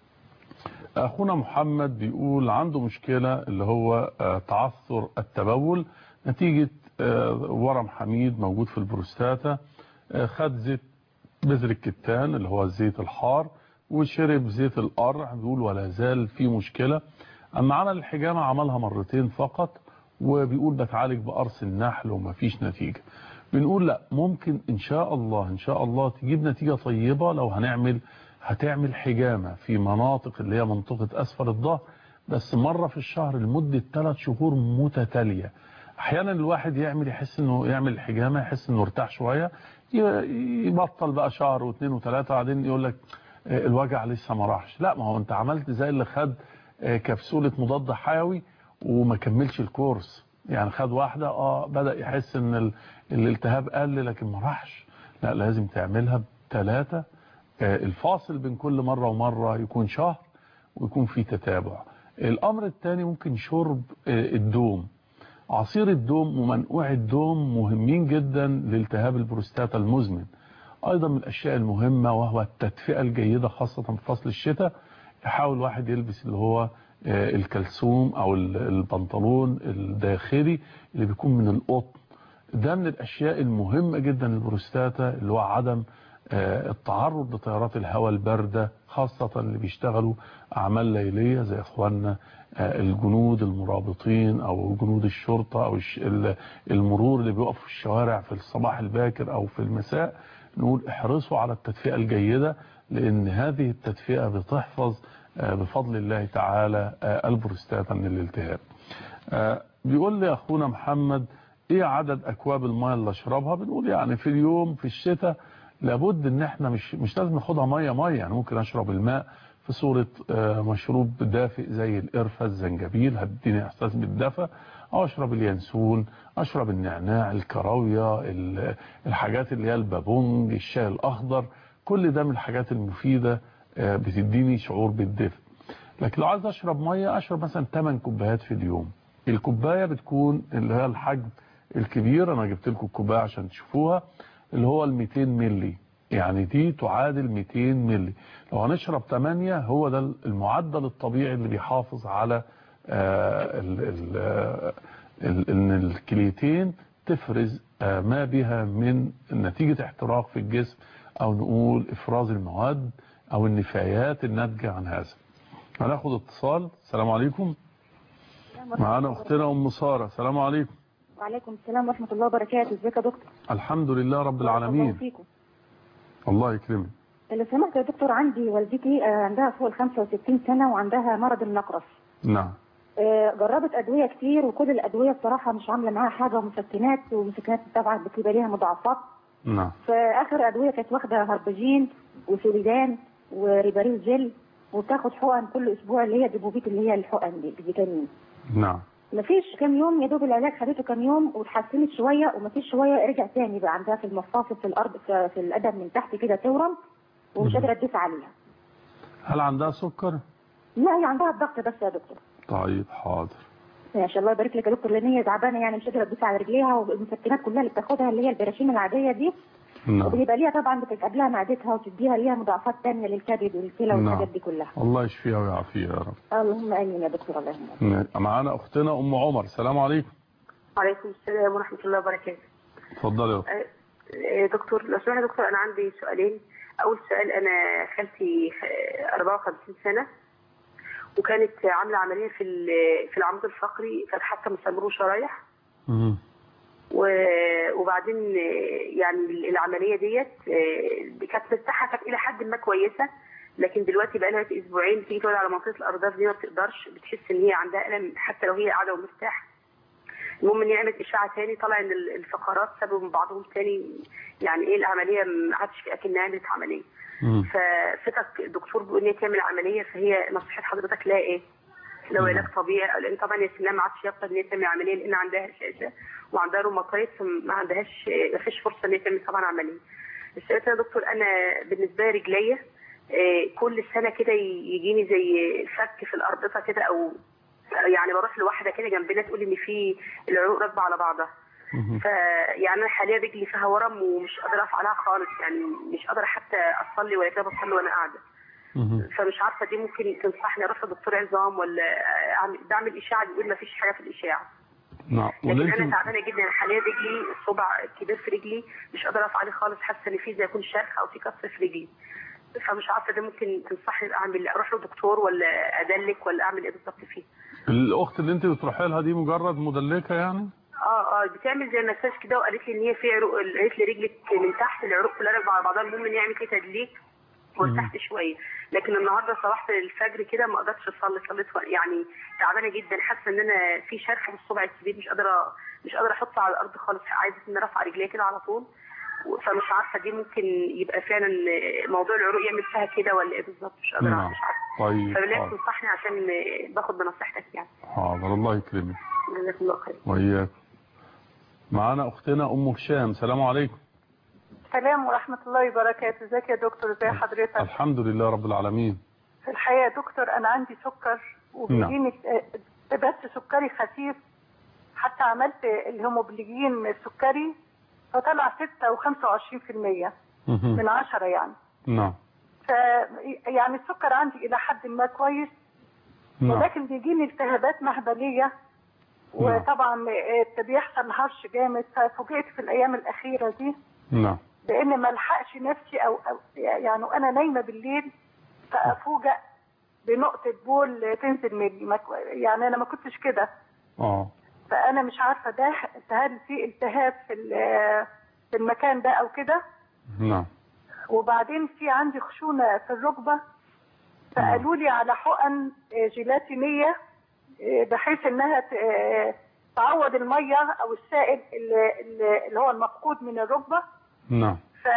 [SPEAKER 1] أخونا محمد بيقول عنده مشكلة اللي هو آه، تعثر التبول نتيجة آه، ورم حميد موجود في البروستاتا آه، خد زيت بذر الكتان اللي هو الزيت الحار وشرب زيت القرع بيقول ولا زال في مشكلة أما عمل الحجامة عملها مرتين فقط وبيقول بتعالج بقرص النحل ومفيش نتيجة بنقول لا ممكن ان شاء الله ان شاء الله تجيب نتيجة طيبة لو هنعمل هتعمل حجامة في مناطق اللي هي منطقة اسفل الظهر بس مرة في الشهر لمدة ثلاث شهور متتالية احيانا الواحد يعمل يحس انه يعمل الحجامة يحس انه ارتاح شوية ي- يبطل بقى شهر واثنين وثلاثة بعدين يقول لك آه، الوجع لسه ما راحش لا ما هو انت عملت زي اللي خد آه، كبسولة مضاد حيوي وما كملش الكورس يعني خد واحدة اه بدأ يحس ان ال- الالتهاب قل لكن ما راحش لا لازم تعملها بثلاثة آه، الفاصل بين كل مرة ومرة يكون شهر ويكون في تتابع الامر الثاني ممكن شرب آه، الدوم عصير الدوم ومنقوع الدوم مهمين جدا لالتهاب البروستاتا المزمن ايضا من الاشياء المهمة وهو التدفئة الجيدة خاصة في فصل الشتاء يحاول واحد يلبس اللي هو آه، الكلسوم او ال- البنطلون الداخلي اللي بيكون من القطن ده من الاشياء المهمة جدا للبروستاتا اللي هو عدم آه، التعرض لتيارات الهواء الباردة خاصة اللي بيشتغلوا اعمال ليلية زي اخواننا آه، الجنود المرابطين او جنود الشرطة او الش- ال- المرور اللي بيقفوا في الشوارع في الصباح الباكر او في المساء نقول احرصوا على التدفئة الجيدة لان هذه التدفئة بتحفظ آه، بفضل الله تعالى آه، البروستاتا من الالتهاب آه، بيقول لي اخونا محمد ايه عدد اكواب الماء اللي اشربها بنقول يعني في اليوم في الشتاء لابد ان احنا مش مش لازم ناخدها ميه ميه يعني ممكن اشرب الماء في صورة آه، مشروب دافئ زي القرفة الزنجبيل هتديني احساس بالدفى او اشرب اليانسون اشرب النعناع الكراوية ال- الحاجات اللي هي البابونج الشاي الاخضر كل ده من الحاجات المفيدة آه، بتديني شعور بالدفء لكن لو عايز اشرب ميه اشرب مثلا 8 كوبايات في اليوم الكوبايه بتكون اللي هي الحجم الكبير انا جبت لكم الكوبايه عشان تشوفوها اللي هو ال 200 مللي يعني دي تعادل 200 مللي لو هنشرب 8 هو ده المعدل الطبيعي اللي بيحافظ على آه، ال- ال- آه، ال- ان الكليتين تفرز آه، ما بها من نتيجة احتراق في الجسم او نقول افراز المواد او النفايات الناتجة عن هذا هناخد اتصال السلام عليكم معانا اختنا ام ساره السلام عليكم
[SPEAKER 12] وعليكم السلام ورحمة الله وبركاته ازيك يا دكتور
[SPEAKER 1] الحمد لله رب
[SPEAKER 12] الله
[SPEAKER 1] العالمين
[SPEAKER 12] فيكم
[SPEAKER 1] الله يكرمك
[SPEAKER 12] لو سمحت يا دكتور عندي والدتي آه، عندها فوق ال 65 سنة وعندها مرض النقرس
[SPEAKER 1] نعم
[SPEAKER 12] آه، جربت أدوية كتير وكل الأدوية بصراحة مش عاملة معاها حاجة ومسكنات ومسكنات طبعا بتبقى ليها مضاعفات
[SPEAKER 1] نعم
[SPEAKER 12] فآخر أدوية كانت واخدة هربجين وسوليدان وريباريل جل وبتاخد حقن كل أسبوع اللي هي ديبوبيت اللي هي الحقن دي الفيتامين
[SPEAKER 1] نعم
[SPEAKER 12] مفيش كام يوم يا دوب العلاج خدته كام يوم واتحسنت شويه ومفيش شويه رجع تاني بقى عندها في المفاصل في الارض في, في القدم من تحت كده تورم ومش
[SPEAKER 1] مم.
[SPEAKER 12] قادره تدوس عليها
[SPEAKER 1] هل عندها سكر
[SPEAKER 12] لا هي عندها الضغط بس يا دكتور
[SPEAKER 1] طيب حاضر
[SPEAKER 12] ما شاء الله يبارك لك يا دكتور لان هي تعبانه يعني مش قادره تدوس على رجليها والمسكنات كلها اللي بتاخدها اللي هي البراشيم العاديه دي
[SPEAKER 1] نعم
[SPEAKER 12] وبيبقى ليها طبعا بتتعب لها معدتها وتديها ليها مضاعفات تانية للكبد والكلى
[SPEAKER 1] نعم.
[SPEAKER 12] والحاجات دي كلها
[SPEAKER 1] الله يشفيها ويعافيها يا رب
[SPEAKER 12] اللهم امين يا دكتور اللهم امين
[SPEAKER 1] نعم. معانا اختنا ام عمر السلام عليكم
[SPEAKER 13] وعليكم السلام ورحمة الله وبركاته
[SPEAKER 1] اتفضلي يا أخت.
[SPEAKER 13] آه، آه، دكتور لو سمحت يا دكتور أنا عندي سؤالين أول سؤال أنا خالتي آه، 54 سنة وكانت عاملة عملية في ال- في العمود الفقري كانت حاطة مسامير شرايح
[SPEAKER 1] مم.
[SPEAKER 13] و- وبعدين آه، يعني العملية ديت آه، كانت مرتاحة كانت إلى حد ما كويسة لكن دلوقتي بقى لها اسبوعين بتيجي تقعد على منطقه الارداف دي ما بتقدرش بتحس ان هي عندها الم حتى لو هي قاعده ومرتاحه المهم ان هي عملت اشعه تاني طلع ان ال- الفقرات سببوا من بعضهم تاني يعني ايه العمليه ما عادش في اكنها عملت عمليه ففتك الدكتور بيقول ان هي تعمل عمليه فهي نصيحه حضرتك لها ايه؟ لو علاج طبيعي لان طبعا يا سلام ما عادش يقدر ان هي تعمل عمليه لان عندها هشاشه وعندها روماتايد فما عندهاش ما فيش فرصه ان هي تعمل طبعا عمليه. السؤال يا دكتور انا بالنسبه لي رجليا آه، كل سنه كده ي- يجيني زي فك في الاربطه كده او يعني بروح لواحده كده جنبنا تقول ان في العروق راكبه على بعضها. فيعني انا حاليا رجلي فيها ورم ومش قادره افعلها خالص يعني مش قادره حتى اصلي ولا كده بصلي وانا قاعده. فمش عارفه دي ممكن تنصحني اروح لدكتور عظام ولا اعمل بعمل اشاعه بيقول ما فيش حاجه في الاشاعه
[SPEAKER 1] نعم
[SPEAKER 13] لكن انا
[SPEAKER 1] ولكن
[SPEAKER 13] تعبانه جدا يعني حاليا رجلي الصبع كبير في رجلي مش قادره ارفع عليه خالص حاسه ان في زي يكون شرخ او في كسر في رجلي فمش عارفه ده ممكن تنصحني اعمل اروح لدكتور ولا ادلك ولا اعمل ايه بالظبط فيه
[SPEAKER 1] الاخت اللي انت بتروحي لها دي مجرد مدلكه يعني
[SPEAKER 13] اه اه بتعمل زي مساج كده وقالت لي ان هي في عروق قالت لي رجلك من تحت العروق كلها راكبه على بعضها المهم ان هي عملت لي تدليك وارتحت شويه لكن النهارده صبحت الفجر كده ما قدرتش اصلي صليت و- يعني تعبانه جدا حاسه ان انا في شرخ في الصبع الكبير مش قادره مش قادره احطه على الارض خالص عايزه ان ارفع رجليا كده على طول و- فمش عارفه دي ممكن يبقى فعلا موضوع العروق يعمل فيها كده ولا ايه بالظبط مش قادره
[SPEAKER 1] نعم.
[SPEAKER 13] مش عارفه
[SPEAKER 1] طيب
[SPEAKER 13] فبالله
[SPEAKER 1] حاضر
[SPEAKER 13] تنصحني عشان باخد بنصيحتك يعني
[SPEAKER 1] حاضر الله يكرمك
[SPEAKER 13] جزاك الله خير
[SPEAKER 1] وإياك معانا أختنا أم هشام سلام عليكم
[SPEAKER 3] السلام ورحمة الله وبركاته ازيك يا دكتور ازي حضرتك
[SPEAKER 1] الحمد لله رب العالمين
[SPEAKER 3] في الحقيقة يا دكتور أنا عندي سكر وبيجيني آه، بس سكري خفيف حتى عملت الهيموجلوبين السكري فطلع 6 و25% من 10 يعني
[SPEAKER 1] نعم
[SPEAKER 3] ف يعني السكر عندي إلى حد ما كويس
[SPEAKER 1] نعم
[SPEAKER 3] ولكن بيجيني التهابات مهبلية وطبعا آه، بيحصل هرش جامد ففوجئت في الأيام الأخيرة دي
[SPEAKER 1] نعم
[SPEAKER 3] لان ما الحقش نفسي او, أو يعني وانا نايمه بالليل فافوجئ بنقطه بول تنزل مني ما ك- يعني انا ما كنتش كده
[SPEAKER 1] اه
[SPEAKER 3] فانا مش عارفه ده هل في التهاب في ال- في المكان ده او كده
[SPEAKER 1] نعم
[SPEAKER 3] وبعدين في عندي خشونه في الركبه فقالوا لي على حقن آه، جيلاتينيه آه، بحيث انها ت- آه، تعوض الميه او السائل اللي- اللي اللي هو المفقود من الركبه
[SPEAKER 1] نعم
[SPEAKER 3] ف...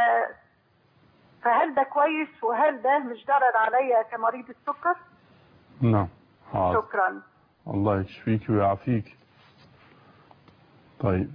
[SPEAKER 3] فهل ده كويس وهل ده مش ضرر عليا كمريض السكر؟
[SPEAKER 1] نعم حاضر
[SPEAKER 3] شكرا
[SPEAKER 1] الله يشفيك ويعافيك طيب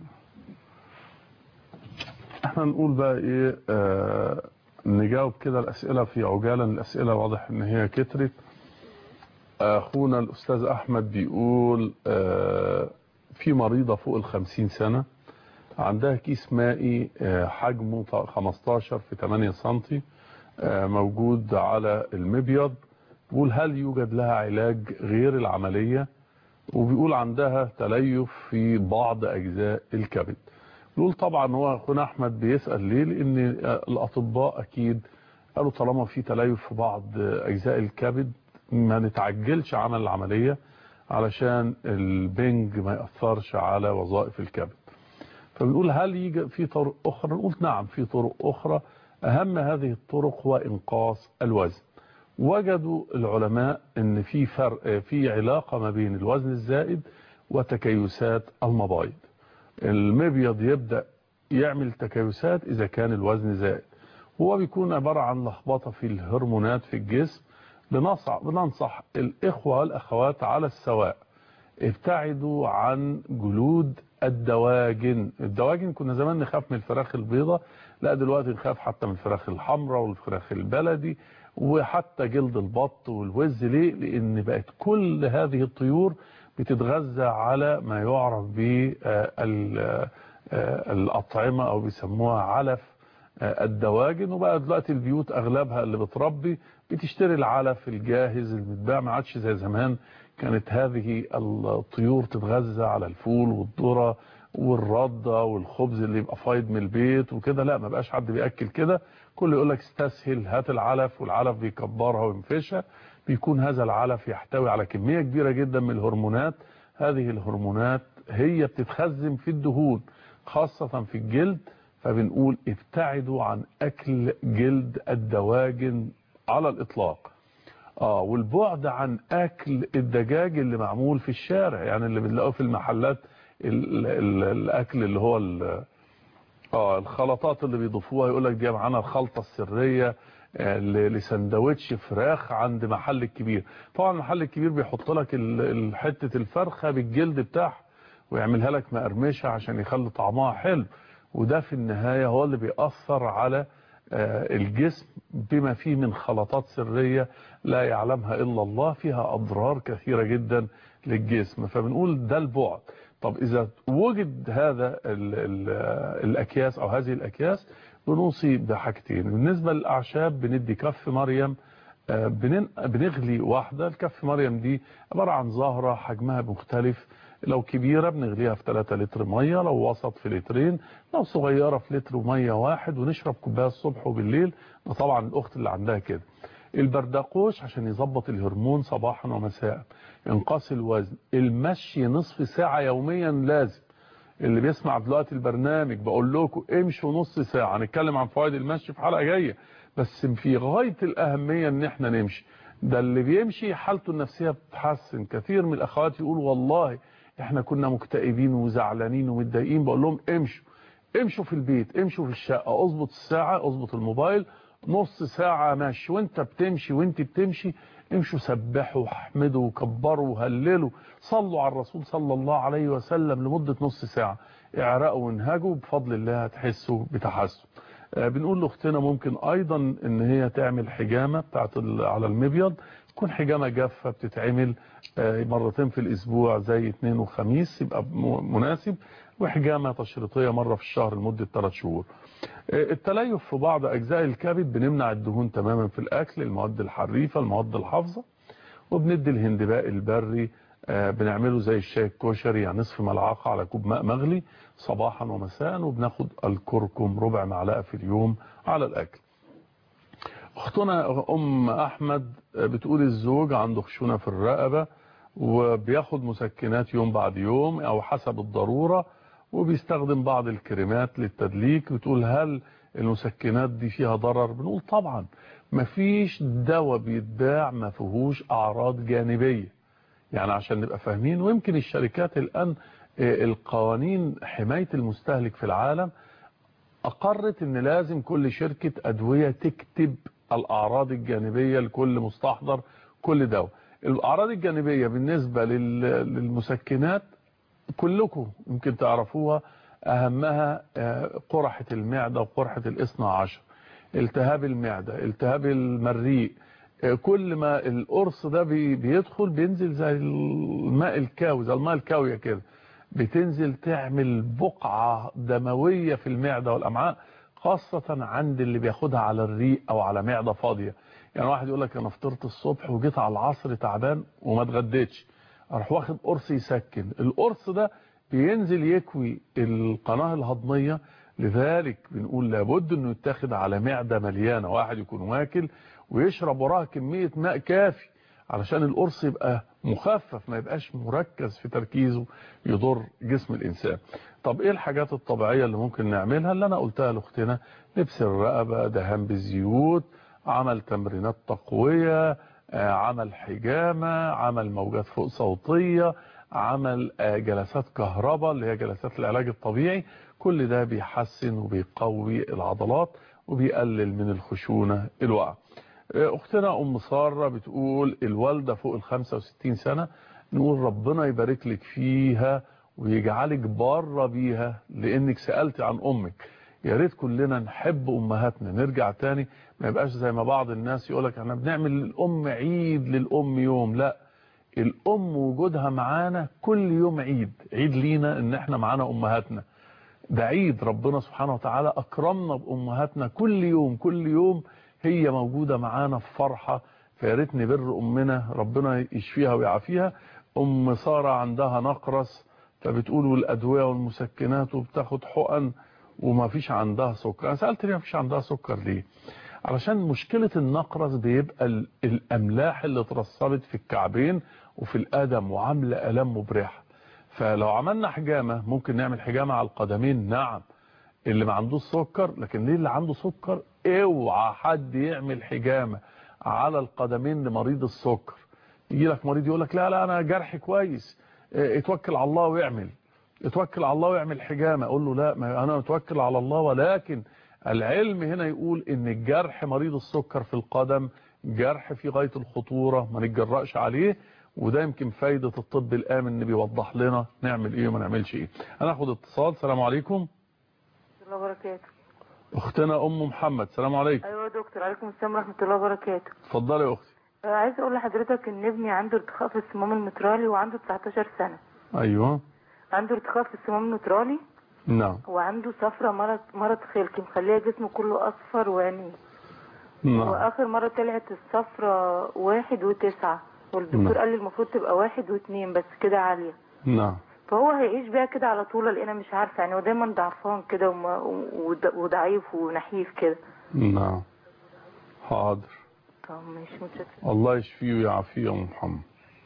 [SPEAKER 1] احنا نقول بقى ايه آه نجاوب كده الاسئله في عجاله الاسئله واضح ان هي كترت اخونا الاستاذ احمد بيقول آه في مريضه فوق الخمسين سنه عندها كيس مائي آه حجمه 15 في 8 سنتي آه موجود على المبيض بيقول هل يوجد لها علاج غير العملية وبيقول عندها تليف في بعض أجزاء الكبد بيقول طبعا هو أخونا أحمد بيسأل ليه لأن الأطباء أكيد قالوا طالما في تليف في بعض أجزاء الكبد ما نتعجلش عمل العملية علشان البنج ما يأثرش على وظائف الكبد فبنقول هل يجي في طرق أخرى نقول نعم في طرق أخرى أهم هذه الطرق هو إنقاص الوزن وجدوا العلماء ان في فرق في علاقة ما بين الوزن الزائد وتكيسات المبايض المبيض يبدأ يعمل تكيسات اذا كان الوزن زائد هو بيكون عبارة عن لخبطة في الهرمونات في الجسم بنصح, بننصح الاخوة والاخوات على السواء ابتعدوا عن جلود الدواجن الدواجن كنا زمان نخاف من الفراخ البيضة لا دلوقتي نخاف حتى من الفراخ الحمراء والفراخ البلدي وحتى جلد البط والوز ليه لان بقت كل هذه الطيور بتتغذى على ما يعرف بالأطعمة او بيسموها علف الدواجن وبقى دلوقتي البيوت اغلبها اللي بتربي بتشتري العلف الجاهز المتباع ما عادش زي زمان كانت هذه الطيور تتغذى على الفول والذره والردة والخبز اللي يبقى فايض من البيت وكده لا ما بقاش حد بيأكل كده كل يقول لك استسهل هات العلف والعلف بيكبرها وينفشها بيكون هذا العلف يحتوي على كمية كبيرة جدا من الهرمونات هذه الهرمونات هي بتتخزن في الدهون خاصة في الجلد فبنقول ابتعدوا عن أكل جلد الدواجن على الاطلاق اه والبعد عن اكل الدجاج اللي معمول في الشارع يعني اللي بنلاقوه في المحلات ال ال الاكل اللي هو ال اه الخلطات اللي بيضيفوها يقول لك دي معانا الخلطه السريه آه، ل- لسندوتش فراخ عند محل الكبير طبعا المحل الكبير بيحط لك ال- ال- حته الفرخه بالجلد بتاعها ويعملها لك مقرمشه عشان يخلي طعمها حلو وده في النهايه هو اللي بيأثر على آه، الجسم بما فيه من خلطات سريه لا يعلمها الا الله فيها اضرار كثيره جدا للجسم فبنقول ده البعد طب اذا وجد هذا ال ال الاكياس او هذه الاكياس بنوصي بحاجتين بالنسبه للاعشاب بندي كف مريم آه، بنن- بنغلي واحده الكف مريم دي عباره عن زهره حجمها مختلف لو كبيره بنغليها في 3 لتر ميه لو وسط في لترين لو صغيره في لتر وميه واحد ونشرب كوبايه الصبح وبالليل ده طبعا الاخت اللي عندها كده البردقوش عشان يظبط الهرمون صباحا ومساء انقاص الوزن المشي نصف ساعة يوميا لازم اللي بيسمع دلوقتي البرنامج بقول لكم امشوا نص ساعة هنتكلم عن فوائد المشي في حلقة جاية بس في غاية الأهمية ان احنا نمشي ده اللي بيمشي حالته النفسية بتتحسن كثير من الأخوات يقول والله احنا كنا مكتئبين وزعلانين ومتضايقين بقول لهم امشوا امشوا في البيت امشوا في الشقة اظبط الساعة اظبط الموبايل نص ساعة ماشي وانت بتمشي وانت بتمشي امشوا سبحوا واحمدوا وكبروا وهللوا صلوا على الرسول صلى الله عليه وسلم لمدة نص ساعة اعرقوا وانهجوا بفضل الله هتحسوا بتحسن آه، بنقول لاختنا ممكن ايضا ان هي تعمل حجامة بتاعت ال- على المبيض تكون حجامة جافة بتتعمل آه، مرتين في الاسبوع زي اثنين وخميس يبقى م- مناسب وحجامة تشريطية مرة في الشهر لمدة 3 شهور آه، التليف في بعض اجزاء الكبد بنمنع الدهون تماما في الاكل المواد الحريفة المواد الحافظة وبندي الهندباء البري آه، بنعمله زي الشاي الكشري يعني نصف ملعقة على كوب ماء مغلي صباحا ومساء وبناخد الكركم ربع معلقة في اليوم على الأكل اختنا ام احمد بتقول الزوج عنده خشونة في الرقبة وبياخد مسكنات يوم بعد يوم او حسب الضرورة وبيستخدم بعض الكريمات للتدليك بتقول هل المسكنات دي فيها ضرر بنقول طبعا مفيش دواء بيتباع ما فيهوش اعراض جانبية يعني عشان نبقى فاهمين ويمكن الشركات الان آه، القوانين حماية المستهلك في العالم أقرت إن لازم كل شركة أدوية تكتب الأعراض الجانبية لكل مستحضر كل دواء الأعراض الجانبية بالنسبة لل- للمسكنات كلكم يمكن تعرفوها أهمها آه، قرحة المعدة وقرحة الاثنى عشر التهاب المعدة التهاب المريء آه، كل ما القرص ده بي- بيدخل بينزل زي الماء الكاوي زي الماء الكاوية كده بتنزل تعمل بقعة دموية في المعدة والأمعاء خاصة عند اللي بياخدها على الريق أو على معدة فاضية يعني واحد يقول لك أنا فطرت الصبح وجيت على العصر تعبان وما اتغديتش اروح واخد قرص يسكن القرص ده بينزل يكوي القناة الهضمية لذلك بنقول لابد انه يتاخد على معدة مليانة واحد يكون واكل ويشرب وراها كمية ماء كافي علشان القرص يبقى مخفف ما يبقاش مركز في تركيزه يضر جسم الإنسان طب ايه الحاجات الطبيعية اللي ممكن نعملها اللي انا قلتها لاختنا لبس الرقبة دهان بالزيوت عمل تمرينات تقوية آه، عمل حجامة عمل موجات فوق صوتية عمل آه، جلسات كهرباء اللي هي جلسات العلاج الطبيعي كل ده بيحسن وبيقوي العضلات وبيقلل من الخشونة الوقع اختنا ام ساره بتقول الوالده فوق ال 65 سنه نقول ربنا يبارك لك فيها ويجعلك بره بيها لانك سالتي عن امك يا ريت كلنا نحب امهاتنا نرجع تاني ما يبقاش زي ما بعض الناس يقول لك احنا بنعمل للام عيد للام يوم لا الام وجودها معانا كل يوم عيد عيد لينا ان احنا معانا امهاتنا ده عيد ربنا سبحانه وتعالى اكرمنا بامهاتنا كل يوم كل يوم هي موجودة معانا في فرحة فيا ريت نبر امنا ربنا يشفيها ويعافيها ام سارة عندها نقرس فبتقول والادوية والمسكنات وبتاخد حقن وما فيش عندها سكر انا سألت ليه ما فيش عندها سكر ليه علشان مشكلة النقرس بيبقى ال- الاملاح اللي اترسبت في الكعبين وفي القدم وعاملة الام مبرحة فلو عملنا حجامة ممكن نعمل حجامة على القدمين نعم اللي ما عندوش سكر لكن ليه اللي عنده سكر اوعى حد يعمل حجامة على القدمين لمريض السكر يجي لك مريض يقول لك لا لا انا جرحي كويس اه، اتوكل على الله واعمل اتوكل على الله واعمل حجامه اقول له لا ما انا اتوكل على الله ولكن العلم هنا يقول ان الجرح مريض السكر في القدم جرح في غايه الخطوره ما نتجرأش عليه وده يمكن فايده الطب الامن ان بيوضح لنا نعمل ايه وما نعملش ايه هناخد اتصال السلام عليكم
[SPEAKER 14] الله وبركاته
[SPEAKER 1] اختنا ام محمد السلام عليكم
[SPEAKER 14] ايوه يا دكتور عليكم السلام ورحمه الله وبركاته
[SPEAKER 1] اتفضلي يا اختي
[SPEAKER 14] آه، عايزه اقول لحضرتك ان ابني عنده ارتخاء في الصمام المترالي وعنده 19 سنه
[SPEAKER 1] ايوه
[SPEAKER 14] عنده ارتخاء في الصمام المترالي
[SPEAKER 1] نعم
[SPEAKER 14] وعنده صفرة مرض مرض خلقي مخليه جسمه كله اصفر وعينيه
[SPEAKER 1] نعم
[SPEAKER 14] واخر مره طلعت الصفرة واحد وتسعة والدكتور
[SPEAKER 1] نعم.
[SPEAKER 14] قال لي المفروض تبقى واحد واتنين بس كده عاليه
[SPEAKER 1] نعم
[SPEAKER 14] فهو هيعيش بيها كده على طول لان انا مش عارفه يعني هو دايما ضعفان كده وما- ود- وضعيف ونحيف كده
[SPEAKER 1] نعم حاضر
[SPEAKER 14] طب مش متشكره
[SPEAKER 1] الله يشفيه ويعافيه يا ام محمد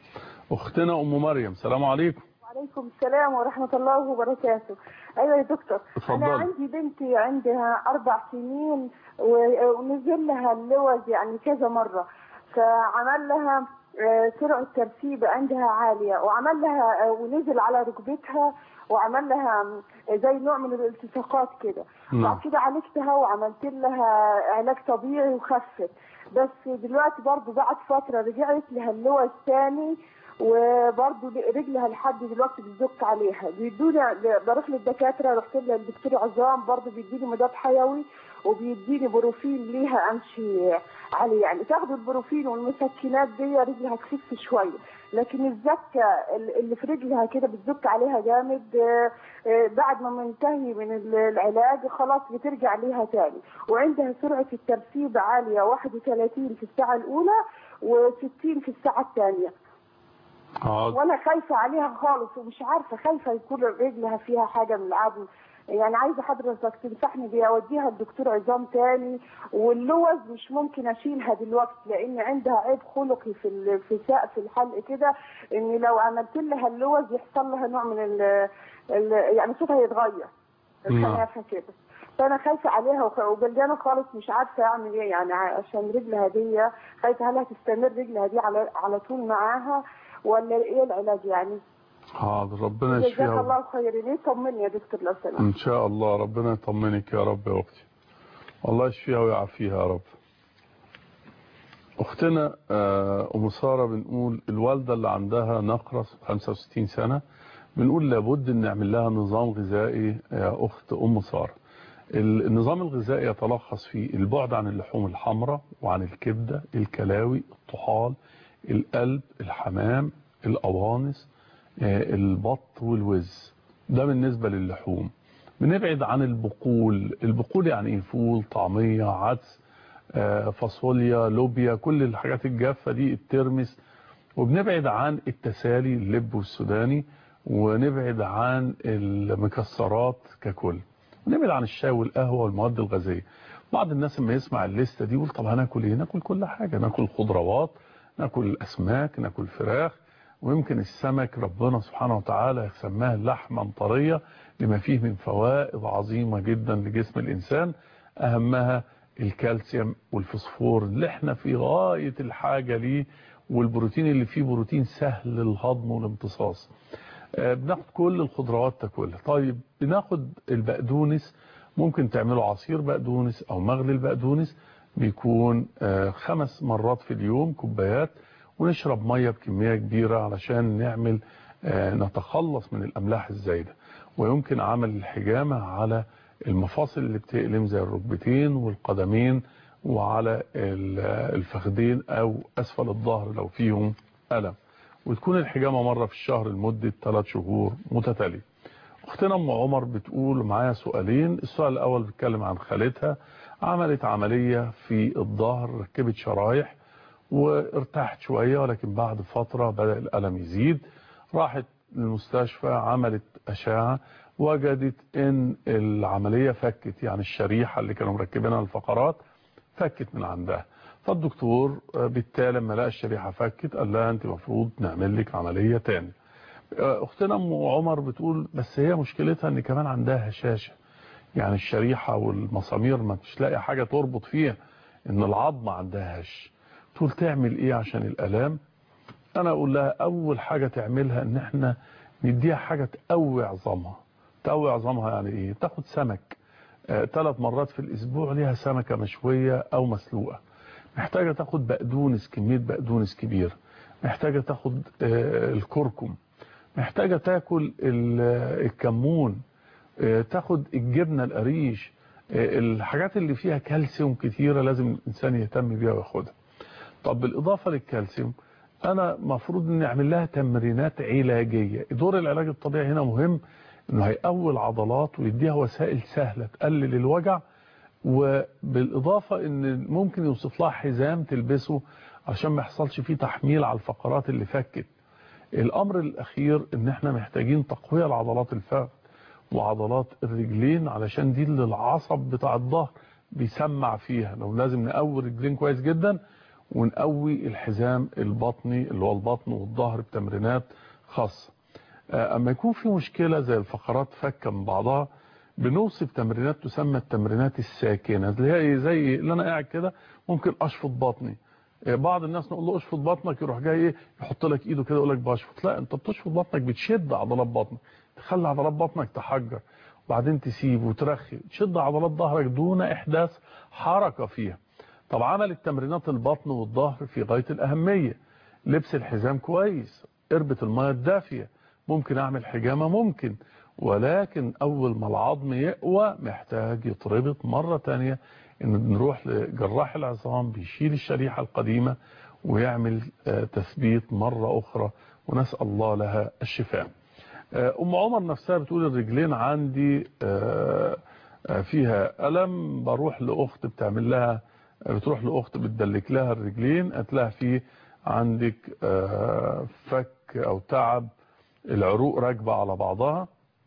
[SPEAKER 1] اختنا ام مريم السلام عليكم
[SPEAKER 15] وعليكم السلام ورحمة الله وبركاته أيوة يا دكتور
[SPEAKER 1] اتفضلي.
[SPEAKER 15] أنا عندي بنتي عندها أربع سنين و- ونزل لها اللوز يعني كذا مرة فعمل لها آه، سرعة ترسيب عندها عالية وعمل لها آه، ونزل على ركبتها وعمل لها آم، زي نوع من الالتصاقات كده
[SPEAKER 16] نعم.
[SPEAKER 15] بعد كده عالجتها وعملت لها علاج طبيعي وخفت بس دلوقتي برضو بعد فترة رجعت لها اللوز تاني وبرضه رجلها لحد دلوقتي بتزك عليها بيدوني بروح للدكاتره رحت للدكتور عظام برضه بيديني مضاد حيوي وبيديني بروفين ليها امشي عليه يعني تاخد البروفين والمسكنات دي رجلها تخف شويه لكن الزكه اللي في رجلها كده بتزك عليها جامد آه، آه، بعد ما منتهي من ال- العلاج خلاص بترجع ليها تاني وعندها سرعه الترسيب عاليه 31 في الساعه الاولى و60 في الساعه الثانيه
[SPEAKER 1] حاضر
[SPEAKER 15] وانا خايفه عليها خالص ومش عارفه خايفه يكون رجلها فيها حاجه من العظم يعني عايزه حضرتك تنصحني بيها اوديها الدكتور عظام تاني واللوز مش ممكن اشيلها دلوقتي لان عندها عيب خلقي في ال- في سقف الحلق كده ان لو عملت لها اللوز يحصل لها نوع من ال ال- يعني صوتها يتغير
[SPEAKER 1] نعم.
[SPEAKER 15] الخنافه كده فانا خايفه عليها وخ- وجلجانه خالص مش عارفه اعمل ايه يعني ع- عشان رجلها دي خايفه هل هتستمر رجلها دي على على طول معاها ولا ايه العلاج يعني
[SPEAKER 1] حاضر ربنا
[SPEAKER 15] جزاك
[SPEAKER 1] يشفيها
[SPEAKER 15] الله خير ليه طمني يا دكتور لو سمحت
[SPEAKER 1] ان شاء الله ربنا يطمنك يا رب يا اختي الله يشفيها ويعافيها يا رب اختنا آه، ام ساره بنقول الوالده اللي عندها نقرس 65 سنه بنقول لابد ان نعمل لها نظام غذائي يا اخت ام ساره ال- النظام الغذائي يتلخص في البعد عن اللحوم الحمراء وعن الكبده الكلاوي الطحال القلب الحمام القوانص آه، البط والوز ده بالنسبة للحوم بنبعد عن البقول البقول يعني ايه فول طعمية عدس آه، فاصوليا لوبيا كل الحاجات الجافة دي الترمس وبنبعد عن التسالي اللب والسوداني ونبعد عن المكسرات ككل ونبعد عن الشاي والقهوة والمواد الغازية بعض الناس لما يسمع الليستة دي يقول طب هناكل ايه ناكل كل حاجة ناكل خضروات ناكل اسماك ناكل فراخ ويمكن السمك ربنا سبحانه وتعالى سماه لحما طرية لما فيه من فوائد عظيمة جدا لجسم الإنسان أهمها الكالسيوم والفوسفور اللي احنا في غاية الحاجة ليه والبروتين اللي فيه بروتين سهل الهضم والامتصاص آه، بناخد كل الخضروات تاكلها طيب بناخد البقدونس ممكن تعملوا عصير بقدونس او مغلي البقدونس بيكون آه، خمس مرات في اليوم كوبايات ونشرب ميه بكميه كبيره علشان نعمل آه، نتخلص من الاملاح الزايده ويمكن عمل الحجامه على المفاصل اللي بتألم زي الركبتين والقدمين وعلى ال- الفخذين او اسفل الظهر لو فيهم الم وتكون الحجامه مره في الشهر لمده 3 شهور متتاليه اختنا ام عمر بتقول معايا سؤالين السؤال الاول بيتكلم عن خالتها عملت عمليه في الظهر ركبت شرايح وارتاحت شويه ولكن بعد فتره بدا الالم يزيد راحت للمستشفى عملت اشعه وجدت ان العمليه فكت يعني الشريحه اللي كانوا مركبينها الفقرات فكت من عندها فالدكتور آه، بالتالي لما لقى الشريحه فكت قال لها انت المفروض نعمل لك عمليه تاني آه، اختنا ام عمر بتقول بس هي مشكلتها ان كمان عندها هشاشه يعني الشريحه والمسامير ما مش لاقي حاجه تربط فيها ان العظم عندها هش تقول تعمل ايه عشان الالام انا اقول لها اول حاجة تعملها ان احنا نديها حاجة تقوي عظامها تقوي عظامها يعني ايه تاخد سمك ثلاث مرات في الاسبوع ليها سمكة مشوية او مسلوقة محتاجة تاخد بقدونس كمية بقدونس كبيرة محتاجة تاخد آه، الكركم محتاجة تاكل ال- الكمون آه، تاخد الجبنة القريش آه، الحاجات اللي فيها كالسيوم كتيرة لازم الإنسان يهتم بيها وياخدها طب بالإضافة للكالسيوم أنا مفروض أن أعمل لها تمرينات علاجية دور العلاج الطبيعي هنا مهم أنه هيقوي العضلات ويديها وسائل سهلة تقلل الوجع وبالإضافة أن ممكن يوصف لها حزام تلبسه عشان ما يحصلش فيه تحميل على الفقرات اللي فكت الأمر الأخير أن احنا محتاجين تقوية لعضلات الفخذ وعضلات الرجلين علشان دي اللي العصب بتاع الظهر بيسمع فيها لو لازم نقوي الرجلين كويس جدا ونقوي الحزام البطني اللي هو البطن والظهر بتمرينات خاصة آه، اما يكون في مشكلة زي الفقرات فكة من بعضها بنوصف تمرينات تسمى التمرينات الساكنة اللي هي زي اللي انا قاعد كده ممكن اشفط بطني آه، بعض الناس نقول له اشفط بطنك يروح جاي ايه يحط لك ايده كده يقول لك بشفط لا انت بتشفط بطنك بتشد عضلات بطنك تخلي عضلات بطنك تحجر وبعدين تسيب وترخي تشد عضلات ظهرك دون احداث حركة فيها طب عمل التمرينات البطن والظهر في غاية الأهمية لبس الحزام كويس قربة المياه الدافية ممكن أعمل حجامة ممكن ولكن أول ما العظم يقوى محتاج يتربط مرة تانية إن نروح لجراح العظام بيشيل الشريحة القديمة ويعمل آه، تثبيت مرة أخرى ونسأل الله لها الشفاء آه، أم عمر نفسها بتقول الرجلين عندي آه، آه، فيها ألم بروح لأخت بتعمل لها بتروح لأخت بتدلك لها الرجلين قالت لها في عندك آه، فك أو تعب العروق راكبة على بعضها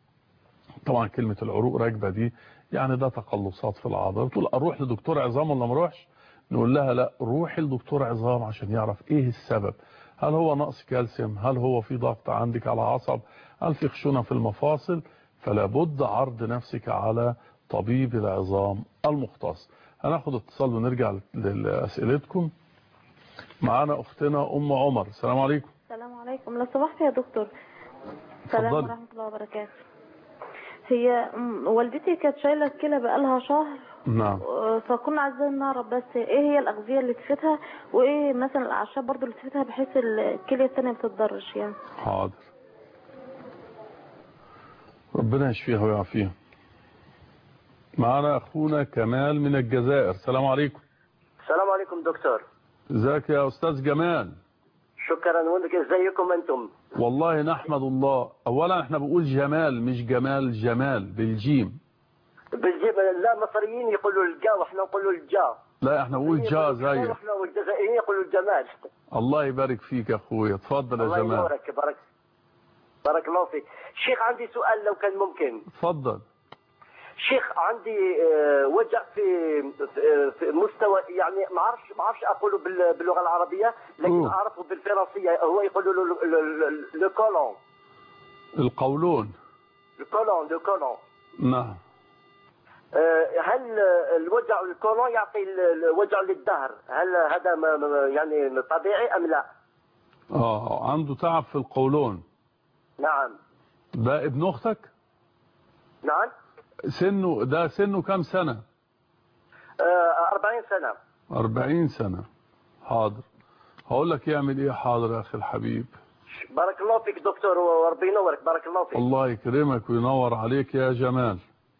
[SPEAKER 1] طبعا كلمة العروق راكبة دي يعني ده تقلصات في العضلة بتقول أروح لدكتور عظام ولا ما اروحش نقول لها لا روحي لدكتور عظام عشان يعرف ايه السبب هل هو نقص كالسيوم هل هو في ضغط عندك على عصب هل في خشونة في المفاصل فلا بد عرض نفسك على طبيب العظام المختص هناخد اتصال ونرجع لأسئلتكم معانا أختنا أم عمر السلام عليكم
[SPEAKER 16] السلام عليكم لو سمحت يا دكتور السلام
[SPEAKER 1] اتفضلي.
[SPEAKER 16] ورحمة الله وبركاته هي م- والدتي كانت شايلة الكلى بقالها شهر
[SPEAKER 1] نعم
[SPEAKER 16] آه، فكنا عايزين نعرف بس ايه هي الأغذية اللي تفيدها وايه مثلا الأعشاب برضو اللي تفيدها بحيث الكلية الثانية ما تتضرش يعني
[SPEAKER 1] حاضر ربنا يشفيها ويعافيها معنا أخونا كمال من الجزائر السلام عليكم
[SPEAKER 17] السلام عليكم دكتور
[SPEAKER 1] ازيك يا أستاذ جمال
[SPEAKER 17] شكرا ولك ازيكم انتم
[SPEAKER 1] والله نحمد الله أولا احنا بنقول جمال مش جمال جمال بالجيم
[SPEAKER 17] بالجيب لا مصريين يقولوا الجا واحنا نقولوا الجا
[SPEAKER 1] لا احنا بنقول جا زيك
[SPEAKER 17] واحنا والجزائريين يقولوا الجمال
[SPEAKER 1] الله يبارك فيك يا أخويا اتفضل يا
[SPEAKER 17] الله
[SPEAKER 1] جمال
[SPEAKER 17] يبارك بارك بارك الله فيك شيخ عندي سؤال لو كان ممكن
[SPEAKER 1] اتفضل
[SPEAKER 17] شيخ عندي آه، وجع في في- في مستوى يعني ما اعرفش ما اعرفش اقوله بال- باللغه العربيه لكن
[SPEAKER 1] أوه.
[SPEAKER 17] اعرفه بالفرنسيه هو يقولوا له لو كولون
[SPEAKER 1] القولون
[SPEAKER 17] لو كولون لو كولون
[SPEAKER 1] نعم
[SPEAKER 17] آه، هل الوجع الكولون يعطي ال- الوجع للظهر هل هذا ما- ما- يعني طبيعي ام لا
[SPEAKER 1] اه عنده تعب في القولون
[SPEAKER 17] نعم
[SPEAKER 1] ده ابن أختك
[SPEAKER 17] نعم
[SPEAKER 1] سنه ده سنه كام سنة
[SPEAKER 17] آه، 40 سنه
[SPEAKER 1] أربعين سنة حاضر هقول لك يعمل ايه حاضر يا اخي الحبيب
[SPEAKER 17] بارك الله فيك دكتور وربي ينورك بارك الله فيك
[SPEAKER 1] الله يكرمك وينور عليك يا جمال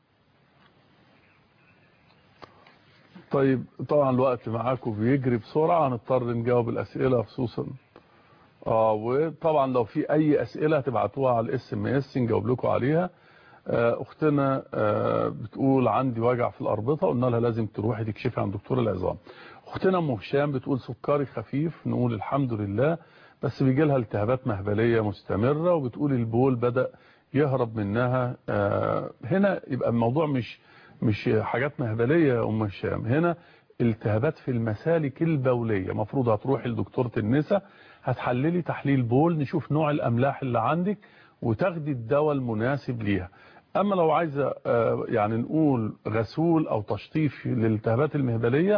[SPEAKER 1] طيب طبعا الوقت معاكم بيجري بسرعة هنضطر نجاوب الأسئلة خصوصا اه وطبعا لو في أي أسئلة تبعتوها على الاس ام اس نجاوب لكم عليها آه، أختنا آه، بتقول عندي وجع في الأربطة قلنا لها لازم تروحي تكشفي عند دكتور العظام أختنا أم هشام بتقول سكري خفيف نقول الحمد لله بس بيجي لها التهابات مهبلية مستمرة وبتقول البول بدأ يهرب منها آه، هنا يبقى الموضوع مش مش حاجات مهبلية يا أم هشام هنا التهابات في المسالك البولية مفروض هتروحي لدكتورة النساء هتحللي تحليل بول نشوف نوع الأملاح اللي عندك وتاخدي الدواء المناسب ليها أما لو عايزة آه، يعني نقول غسول أو تشطيف للالتهابات المهبلية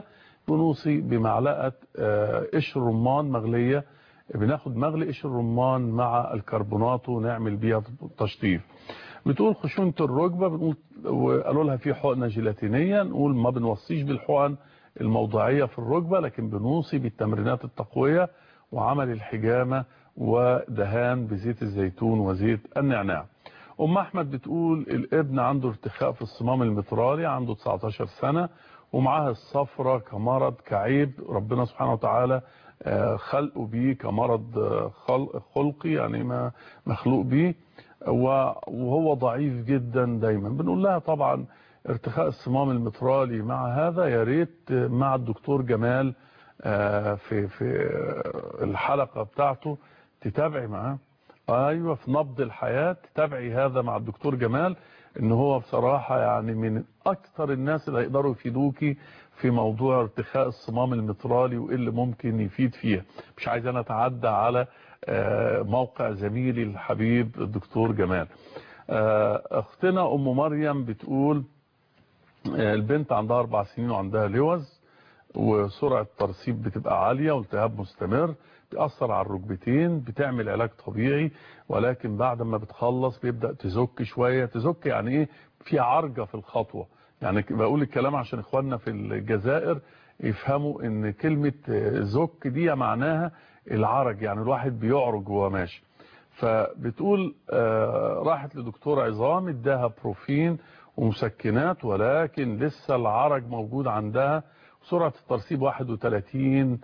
[SPEAKER 1] بنوصي بمعلقة آه، قشر رمان مغلية بناخد مغلي قشر رمان مع الكربونات ونعمل بيها تشطيف بتقول خشونة الركبة بنقول وقالوا لها في حقنة جيلاتينية نقول ما بنوصيش بالحقن الموضعية في الركبة لكن بنوصي بالتمرينات التقوية وعمل الحجامة ودهان بزيت الزيتون وزيت النعناع أم أحمد بتقول الابن عنده ارتخاء في الصمام المترالي عنده 19 سنة ومعاها الصفرة كمرض كعيب ربنا سبحانه وتعالى آه، خلقه بيه كمرض آه، خلق خلقي يعني ما مخلوق بيه و- وهو ضعيف جدا دايما بنقول لها طبعا ارتخاء الصمام المترالي مع هذا يا ريت مع الدكتور جمال آه، في في الحلقة بتاعته تتابعي معاه ايوه في نبض الحياة تتابعي هذا مع الدكتور جمال ان هو بصراحة يعني من اكثر الناس اللي هيقدروا يفيدوكي في موضوع ارتخاء الصمام المترالي وايه اللي ممكن يفيد فيها مش عايز انا اتعدى على آه، موقع زميلي الحبيب الدكتور جمال آه، اختنا ام مريم بتقول آه، البنت عندها اربع سنين وعندها لوز وسرعة ترسيب بتبقى عالية والتهاب مستمر بيأثر على الركبتين بتعمل علاج طبيعي ولكن بعد ما بتخلص بيبدأ تزك شوية تزك يعني ايه في عرجة في الخطوة يعني ك- بقول الكلام عشان اخواننا في الجزائر يفهموا ان كلمة آه، زك دي معناها العرج يعني الواحد بيعرج وهو ماشي فبتقول آه، راحت لدكتور عظام اداها بروفين ومسكنات ولكن لسه العرج موجود عندها سرعة الترسيب 31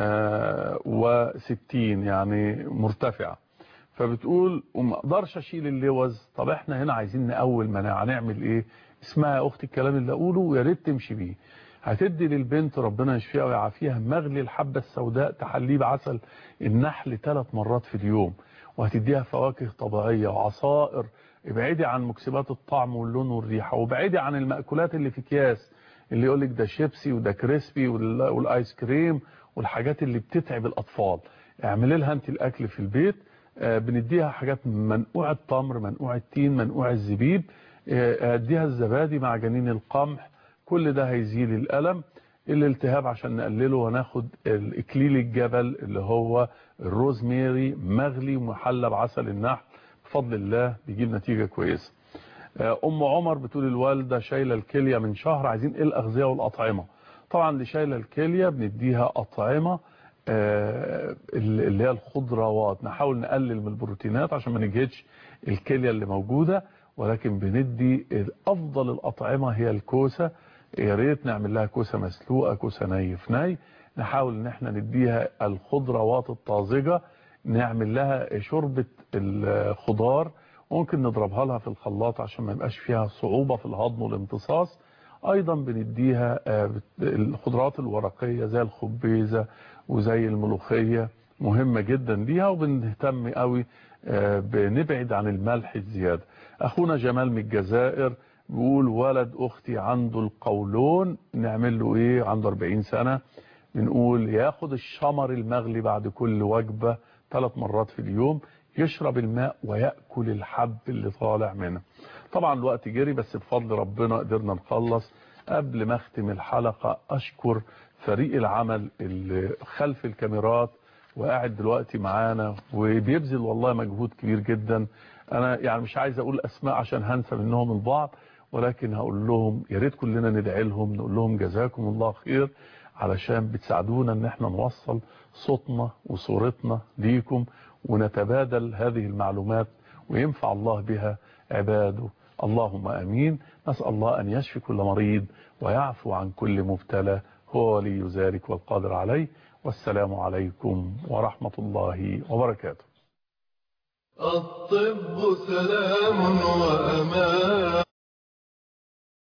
[SPEAKER 1] و60 يعني مرتفعة فبتقول وما اقدرش اشيل اللوز طب احنا هنا عايزين نقول مناعة نعمل ايه اسمها يا اختي الكلام اللي اقوله ويا ريت تمشي بيه هتدي للبنت ربنا يشفيها ويعافيها مغلي الحبة السوداء تحليه بعسل النحل ثلاث مرات في اليوم وهتديها فواكه طبيعية وعصائر ابعدي عن مكسبات الطعم واللون والريحة وابعدي عن المأكولات اللي في اكياس اللي يقولك ده شيبسي وده كريسبي وال- والايس كريم والحاجات اللي بتتعب الاطفال اعملي لها انت الاكل في البيت آه، بنديها حاجات منقوع التمر منقوع التين منقوع الزبيب آه، اديها الزبادي مع جنين القمح كل ده هيزيل الالم الالتهاب عشان نقلله وناخد الاكليل الجبل اللي هو الروزميري مغلي ومحلى بعسل النحل بفضل الله بيجيب نتيجة كويسة آه، ام عمر بتقول الوالدة شايلة الكلية من شهر عايزين ايه الاغذية والاطعمة طبعا اللي شايلة الكلية بنديها اطعمة آه، اللي هي الخضروات نحاول نقلل من البروتينات عشان ما نجهدش الكلية اللي موجودة ولكن بندي افضل الاطعمة هي الكوسة يا ريت نعمل لها كوسة مسلوقة كوسة ني في ني نحاول ان احنا نديها الخضروات الطازجة نعمل لها شوربة الخضار ممكن نضربها لها في الخلاط عشان ما يبقاش فيها صعوبة في الهضم والامتصاص ايضا بنديها آه، بت- الخضروات الورقية زي الخبيزة وزي الملوخية مهمة جدا ليها وبنهتم قوي آه، بنبعد عن الملح الزيادة اخونا جمال من الجزائر بيقول ولد اختي عنده القولون نعمل له ايه عنده 40 سنة بنقول ياخد الشمر المغلي بعد كل وجبة ثلاث مرات في اليوم يشرب الماء ويأكل الحب اللي طالع منه طبعا الوقت جري بس بفضل ربنا قدرنا نخلص قبل ما اختم الحلقة اشكر فريق العمل اللي خلف الكاميرات وقاعد دلوقتي معانا وبيبذل والله مجهود كبير جدا انا يعني مش عايز اقول اسماء عشان هنسى منهم البعض ولكن هقول لهم يا ريت كلنا ندعي لهم نقول لهم جزاكم الله خير علشان بتساعدونا ان احنا نوصل صوتنا وصورتنا ليكم ونتبادل هذه المعلومات وينفع الله بها عباده اللهم امين نسال الله ان يشفي كل مريض ويعفو عن كل مبتلى هو ولي ذلك والقادر عليه والسلام عليكم ورحمه الله وبركاته
[SPEAKER 7] الطب سلام وأمان